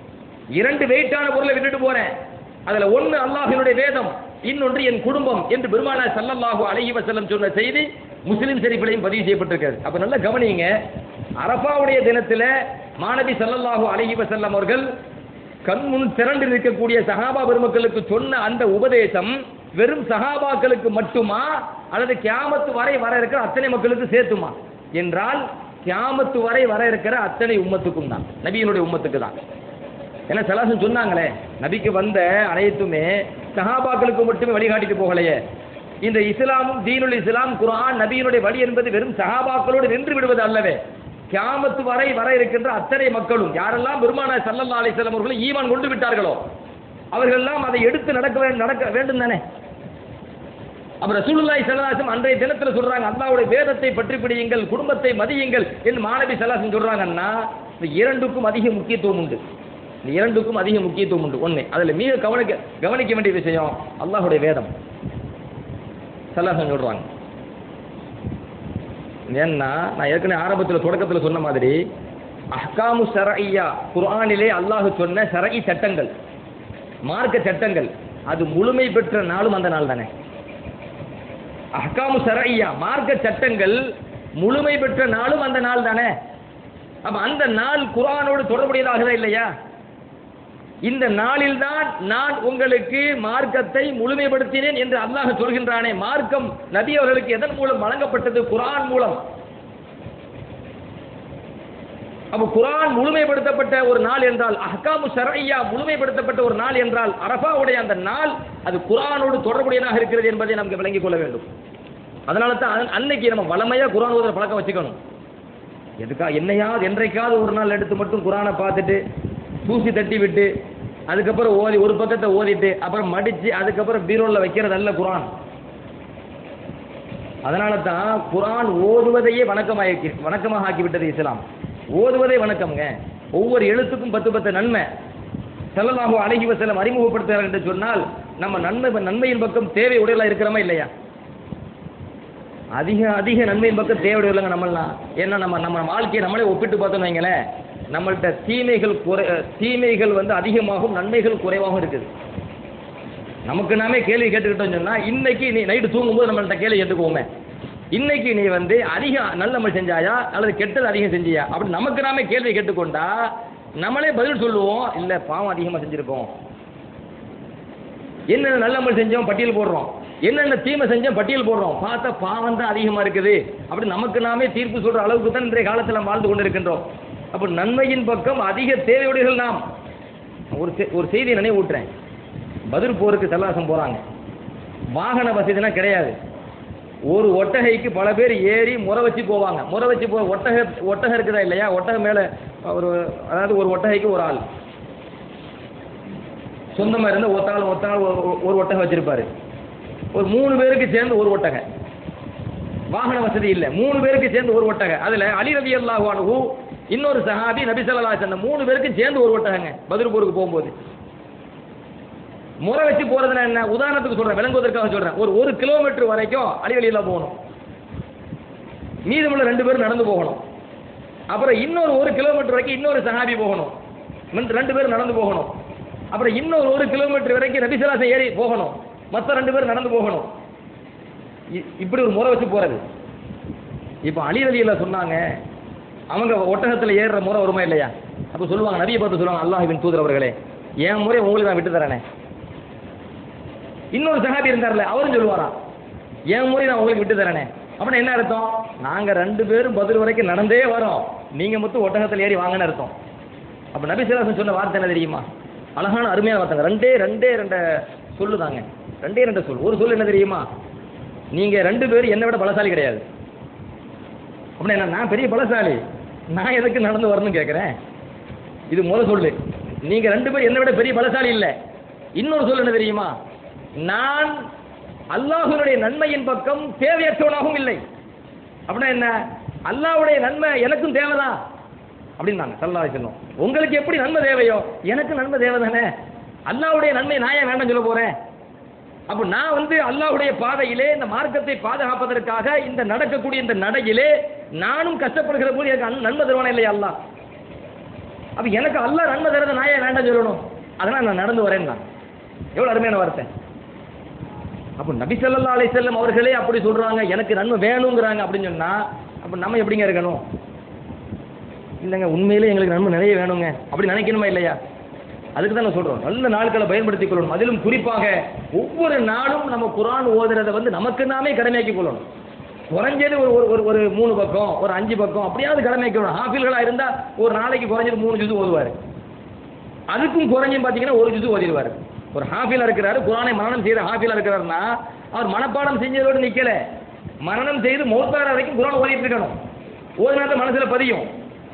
[SPEAKER 1] இரண்டு வெயிட்டான பொருளை விட்டுட்டு போறேன் அதுல ஒண்ணு அல்லாஹினுடைய வேதம் இன்னொன்று என் குடும்பம் என்று பெருமானா ஸல்லல்லாஹு அலைஹி வஸல்லம் சொன்ன செய்தி முஸ்லிம் ஷரீஃபிலையும் பதிவு செய்யப்பட்டிருக்கிறது அப்ப நல்லா கவனிங்க அரஃபாவுடைய தினத்துல மாணவி ஸல்லல்லாஹு அலைஹி வஸல்லம் அவர்கள் கண் முன் திரண்டு இருக்கக்கூடிய சஹாபா பெருமக்களுக்கு சொன்ன அந்த உபதேசம் வெறும் சஹாபாக்களுக்கு மட்டுமா அல்லது கியாமத்து வரை வர இருக்கிற அத்தனை மக்களுக்கு சேர்த்துமா என்றால் கியாமத்து வரை வர இருக்கிற அத்தனை உம்மத்துக்கும் தான் நபியினுடைய உம்மத்துக்கு தான் ஏன்னா சலாசம் சொன்னாங்களே நபிக்கு வந்த அனைத்துமே சஹாபாக்களுக்கு மட்டுமே வழிகாட்டிட்டு போகலையே இந்த இஸ்லாமும் தீனுல் இஸ்லாம் குர்ஆன் நபியினுடைய வழி என்பது வெறும் சஹாபாக்களோடு நின்று விடுவது அல்லவே கியாமத்து வரை வர இருக்கின்ற அத்தனை மக்களும் யாரெல்லாம் பெருமானா சல்லல்லா அலிஸ்லாம் அவர்களை ஈமான் கொண்டு விட்டார்களோ அவர்களெல்லாம் அதை எடுத்து நடக்க வே- நடக்க வேண்டும் தானே அப்ப ரசூலுல்லாஹி ஸல்லல்லாஹு அன்றைய தினத்துல சொல்றாங்க அல்லாஹ்வுடைய வேதத்தை பற்றி பிடியுங்கள் குடும்பத்தை மதியுங்கள் என்று மாணவி ஸல்லல்லாஹு சொல்றாங்கன்னா இந்த இரண்டுக்கும் அதிக முக்கியத்துவம் உண்டு இந்த இரண்டுக்கும் அதிக முக்கியத்துவம் உண்டு ஒண்ணு அதுல மிக கவனிக்க கவனிக்க வேண்டிய விஷயம் அல்லாஹ்வுடைய வேதம் ஸல்லல்லாஹு சொல்றாங்க ஏன்னா நான் ஏற்கனவே ஆரம்பத்தில் தொடக்கத்தில் சொன்ன மாதிரி அஹ்காமு ஷரஐயா குர்ஆனிலே அல்லாஹ் சொன்ன ஷரஇ சட்டங்கள் மார்க்க சட்டங்கள் அது முழுமை பெற்ற நாளும் அந்த நாள் தானே அஹ்காமு ஷரஐயா மார்க்க சட்டங்கள் முழுமை பெற்ற நாளும் அந்த நாள் தானே அப்ப அந்த நாள் குர்ஆனோடு தொடர்புடையதாகவே இல்லையா இந்த நாளில்தான் நான் உங்களுக்கு மார்க்கத்தை முழுமைப்படுத்தினேன் என்று அல்லாஹ் சொல்கின்றானே மார்க்கம் நபி அவர்களுக்கு எதன் மூலம் வழங்கப்பட்டது குர்ஆன் மூலம் அப்ப குர்ஆன் முழுமைப்படுத்தப்பட்ட ஒரு நாள் என்றால் அஹ்காமு ஷரஐயா முழுமைப்படுத்தப்பட்ட ஒரு நாள் என்றால் அரபாவுடைய அந்த நாள் அது குர்ஆனோடு தொடர்புடையதாக இருக்கிறது என்பதை நமக்கு விளங்கிக் கொள்ள வேண்டும் அதனால தான் அன்- அன்னைக்கு நம்ம வளமையா குர்ஆன் ஓதுற பழக்கம் வச்சுக்கணும் எதுக்கா என்னையாவது என்றைக்காவது ஒரு நாள் எடுத்து மட்டும் குரானை பார்த்துட்டு தூசி தட்டி விட்டு அதுக்கப்புறம் ஓதி ஒரு பக்கத்தை ஓதிட்டு அப்புறம் மடிச்சு அதுக்கப்புறம் பீரோல்ல வைக்கிறது அல்ல குரான் அதனால தான் குரான் ஓதுவதையே வணக்கமாக்கி வணக்கமாக ஆக்கிவிட்டது இஸ்லாம் ஓதுவதே வணக்கம்ங்க ஒவ்வொரு எழுத்துக்கும் பத்து பத்து நன்மை செல்லலாக அழகி வசலம் அறிமுகப்படுத்துகிறார் என்று சொன்னால் நம்ம நன்மை நன்மையின் பக்கம் தேவை உடையலா இருக்கிறோமா இல்லையா அதிக அதிக நன்மையின் பக்கம் தேவை இல்லைங்க நம்மளாம் ஏன்னா நம்ம நம்ம வாழ்க்கையை நம்மளே ஒப்பிட்டு பார்த்தோம்னு வைங்களேன் நம்மள்ட்ட தீமைகள் குறை தீமைகள் வந்து அதிகமாகவும் நன்மைகள் குறைவாகவும் இருக்குது நமக்கு நாமே கேள்வி கேட்டுக்கிட்டோம்னு சொன்னா இன்னைக்கு நீ நைட்டு தூங்கும்போது நம்மள்ட்ட கேள்வி கேட்டுக்குவோமே இன்னைக்கு நீ வந்து அதிக நல்லமல் செஞ்சாயா அல்லது கெட்டது அதிகம் செஞ்சியா அப்படி நமக்கு நாமே கேள்வி கேட்டுக்கொண்டா நம்மளே பதில் சொல்லுவோம் இல்ல பாவம் அதிகமா செஞ்சிருக்கோம் என்னென்ன நல்லமல் செஞ்சோம் பட்டியல் போடுறோம் என்னென்ன தீமை செஞ்சோம் பட்டியல் போடுறோம் பார்த்தா பாவம் தான் அதிகமா இருக்குது அப்படி நமக்கு நாமே தீர்ப்பு சொல்ற அளவுக்கு தான் இன்றைய காலத்தில் நாம் வாழ்ந்து கொண்டிருக்கின்றோம் அப்ப நன்மையின் பக்கம் அதிக தேவையுடையர்கள் நாம் ஒரு செ- ஒரு செய்தியை நினைவூட்டுறேன் பதில் போருக்கு சல்லாசம் போறாங்க வாகன வசதினா கிடையாது ஒரு ஒட்டகைக்கு பல பேர் ஏறி முறை வச்சு போவாங்க முறை வச்சு போ ஒட்டக ஒட்டகம் இருக்குதா இல்லையா ஒட்டகம் மேல ஒரு அதாவது ஒரு ஒட்டகைக்கு ஒரு ஆள் சொந்தமா இருந்த ஒத்தாள் ஒத்தாள் ஒரு- ஒரு ஒட்டகம் வச்சிருப்பாரு ஒரு மூணு பேருக்கு சேர்ந்து ஒரு ஒட்டகை வாகன வசதி இல்லை மூணு பேருக்கு சேர்ந்து ஒரு ஒட்டகை அதுல அலி ரவி அல்லாஹு இன்னொரு சஹாபி நபி ஸல்லல்லாஹு அலைஹி வஸல்லம் மூணு பேருக்கு சேர்ந்து ஒரு ஒட்டகங்க பதில் போருக்கு போகும்போது முறை வச்சு போறதுனா என்ன உதாரணத்துக்கு சொல்றேன் விளங்குவதற்காக சொல்றேன் ஒரு ஒரு கிலோமீட்டர் வரைக்கும் அலிவலியில போகணும் மீதமுள்ள ரெண்டு பேரும் நடந்து போகணும் அப்புறம் இன்னொரு ஒரு கிலோமீட்டர் வரைக்கும் இன்னொரு சஹாபி போகணும் ரெண்டு- ரெண்டு பேரும் நடந்து போகணும் அப்புறம் இன்னொரு ஒரு கிலோமீட்டர் வரைக்கும் நபிசலாசம் ஏறி போகணும் மற்ற ரெண்டு பேரும் நடந்து போகணும் இ- இப்படி ஒரு முறை வச்சு போறது இப்போ அலிவலியில சொன்னாங்க அவங்க ஒட்டகத்துல ஏறுற முறை வருமா இல்லையா அப்ப சொல்லுவாங்க நபியை பார்த்து சொல்லுவாங்க அல்லாஹ்வின் தூதர் அவர்களே என் முறை உங்களுக்கு நான் விட்டு தரேனே இன்னொரு சஹாபி இருந்தார்ல அவரும் சொல்லுவாராம் என் முறை நான் உங்களுக்கு விட்டு தரேனே அப்படின்னா என்ன அர்த்தம் நாங்க ரெண்டு பேரும் பதில் வரைக்கும் நடந்தே வரோம் நீங்க மட்டும் ஒட்டகத்தில் ஏறி வாங்கன்னு அர்த்தம் அப்ப நபி சிலாசன் சொன்ன வார்த்தை என்ன தெரியுமா அழகான அருமையான வார்த்தைங்க ரெண்டே ரெண்டே ரெண்ட சொல்லுதாங்க ரெண்டே ரெண்டு சொல் ஒரு சொல் என்ன தெரியுமா நீங்க ரெண்டு பேரும் என்னை விட பலசாலி கிடையாது அப்படின்னா என்ன, நான் பெரிய பலசாலி நான் எதுக்கு நடந்து வரணும்னு கேட்குறேன் இது முத சொல்லு நீங்க ரெண்டு பேரும் என்னை விட பெரிய பலசாலி இல்ல இன்னொரு சொல் என்ன தெரியுமா நான் அல்லாஹ்வுடைய நன்மையின் பக்கம் தேவையற்றவனாகவும் இல்லை அப்படின்னா என்ன அல்லாஹ்வுடைய நன்மை எனக்கும் தேவைதான் அப்படின்னாங்க சல்லா சொன்னோம் உங்களுக்கு எப்படி நன்மை தேவையோ எனக்கு நன்மை தேவை தானே அல்லாஹ்வுடைய நன்மை நான் ஏன் வேண்டாம் சொல்ல போறேன் அப்போ நான் வந்து அல்லாஹ்வுடைய பாதையிலே இந்த மார்க்கத்தை பாதுகாப்பதற்காக இந்த நடக்கக்கூடிய இந்த நடையிலே நானும் கஷ்டப்படுகிற போது எனக்கு அன்- நன்மை தருவானே இல்லையா அல்லாஹ் அப்ப எனக்கு அல்லாஹ் நன்மை தரதை நான் ஏன் வேண்டாம் சொல்லணும் அதனால நான் நடந்து வரேன் நான் எவ்வளவு அருமையான வார்த்தை அப்போ நபி ஸல்லல்லாஹு அலைஹி வஸல்லம் அவர்களே அப்படி சொல்றாங்க எனக்கு நன்மை வேணுங்கிறாங்க அப்படின்னு சொன்னா அப்ப நம்ம எப்படிங்க இருக்கணும் இல்லைங்க உண்மையிலே எங்களுக்கு நன்மை நிறைய வேணுங்க அப்படி நினைக்கணுமா இல்லையா அதுக்கு தான் நான் சொல்றோம் நல்ல நாட்களை பயன்படுத்திக் கொள்ளணும் அதிலும் குறிப்பாக ஒவ்வொரு நாளும் நம்ம குரான் ஓதுறதை வந்து நமக்கு நாமே கடமையாக்கி கொள்ளணும் குறைஞ்சது ஒரு ஒரு- ஒரு ஒரு மூணு பக்கம் ஒரு அஞ்சு பக்கம் அப்படியாவது கடமையாக்கணும் ஹாஃபில்களா இருந்தா ஒரு நாளைக்கு குறைஞ்சது மூணு ஜுது ஓதுவார் அதுக்கும் குறைஞ்சும் பார்த்தீங்கன்னா ஒரு ஜுது ஓதிடுவார் ஒரு ஹாஃபிலா இருக்கிறாரு குரானை மரணம் செய்த ஹாஃபிலா இருக்கிறாருன்னா அவர் மனப்பாடம் செஞ்சதோடு நிக்கல மரணம் செய்து மௌத்தார வரைக்கும் குரான் ஓதிட்டு இருக்கணும் ஓதினா தான் மனசுல பதியும்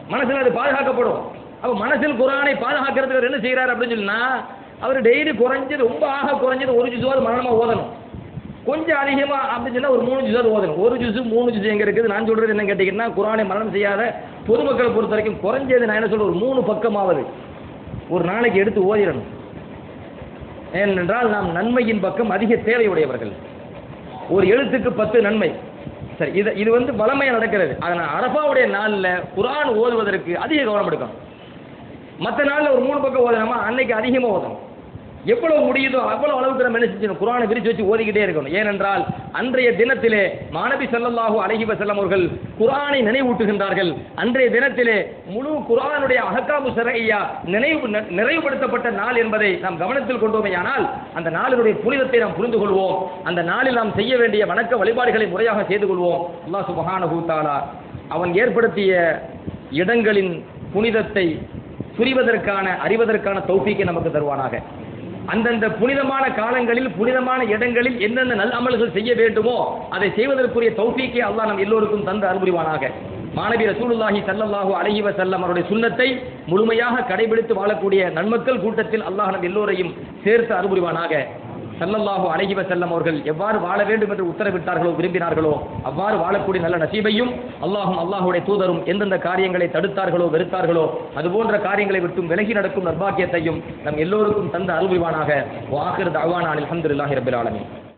[SPEAKER 1] மனசில் அது பாதுகாக்கப்படும் அப்ப மனசில் குரானை பாதுகாக்கிறதுக்கு அவர் என்ன செய்கிறார் அப்படின்னு சொன்னா அவர் டெய்லி குறைஞ்சது ரொம்ப ஆக குறைஞ்சது ஒரு ஜுசுவாது மரணமா ஓதணும் கொஞ்சம் அதிகமா அப்படின்னு சொன்னா ஒரு மூணு ஜுசாவது ஓதணும் ஒரு ஜுசு மூணு ஜுசு எங்க இருக்குது நான் சொல்றது என்ன கேட்டீங்கன்னா குரானை மரணம் செய்யாத பொதுமக்களை பொறுத்த வரைக்கும் குறைஞ்சது நான் என்ன சொல்றேன் ஒரு மூணு பக்கமாவது ஒரு நாளைக்கு எடுத்து ஓதிடணும் ஏனென்றால் நாம் நன்மையின் பக்கம் அதிக தேவையுடையவர்கள் ஒரு எழுத்துக்கு பத்து நன்மை சரி இது இது வந்து வளமையா நடக்கிறது அதனால் அரபாவுடைய நாளில் குரான் ஓதுவதற்கு அதிக கவனம் எடுக்கணும் மற்ற நாளில் ஒரு மூணு பக்கம் ஓதணுமா அன்னைக்கு அதிகமாக ஓதணும் எவ்வளவு முடியுதோ அவ்வளவு அளவுக்கு நம்ம என்ன செஞ்சணும் குரானை விரிச்சு வச்சு ஓதிக்கிட்டே இருக்கணும் ஏனென்றால் அன்றைய தினத்திலே மாணவி ஸல்லல்லாஹு அலைஹி வஸல்லம் அவர்கள் குரானை நினைவூட்டுகின்றார்கள் அன்றைய தினத்திலே முழு குரானுடைய அஹக்காமு ஷரஈயா நினைவு ந- நிறைவுபடுத்தப்பட்ட நாள் என்பதை நாம் கவனத்தில் கொண்டோமேயானால் அந்த நாளினுடைய புனிதத்தை நாம் புரிந்து கொள்வோம் அந்த நாளில் நாம் செய்ய வேண்டிய வணக்க வழிபாடுகளை முறையாக செய்து கொள்வோம் அல்லாஹ் சுப்ஹானஹு தஆலா அவன் ஏற்படுத்திய இடங்களின் புனிதத்தை புரிவதற்கான அறிவதற்கான தௌஃபீக்கை நமக்கு தருவானாக அந்தந்த புனிதமான காலங்களில் புனிதமான இடங்களில் என்னென்ன நல் அமல்கள் செய்ய வேண்டுமோ அதை செய்வதற்குரிய தௌஃபீக்கை அல்லாஹ் நம் எல்லோருக்கும் தந்து அருள்புரிவானாக மாணவி ரசூலுல்லாஹி ஸல்லல்லாஹு அலைஹி வஸல்லம் அவருடைய சுன்னத்தை முழுமையாக கடைபிடித்து வாழக்கூடிய நன்மக்கள் கூட்டத்தில் அல்லாஹ் நம் எல்லோரையும் சேர்த்து அருள்புரிவானாக ஸல்லல்லாஹு அலைஹி வஸல்லம் அவர்கள் எவ்வாறு வாழ வேண்டும் என்று உத்தரவிட்டார்களோ விரும்பினார்களோ அவ்வாறு வாழக்கூடிய நல்ல நசீபையும் அல்லாஹும் அல்லாஹுடைய தூதரும் எந்தெந்த காரியங்களை தடுத்தார்களோ வெறுத்தார்களோ அதுபோன்ற காரியங்களை விட்டும் விலகி நடக்கும் நர்பாக்கியத்தையும் நம் எல்லோருக்கும் தந்த அருள்வானாக வாக்கிற தவானான் அல்ஹம்துலில்லாஹி ரப்பில் ஆலமீன்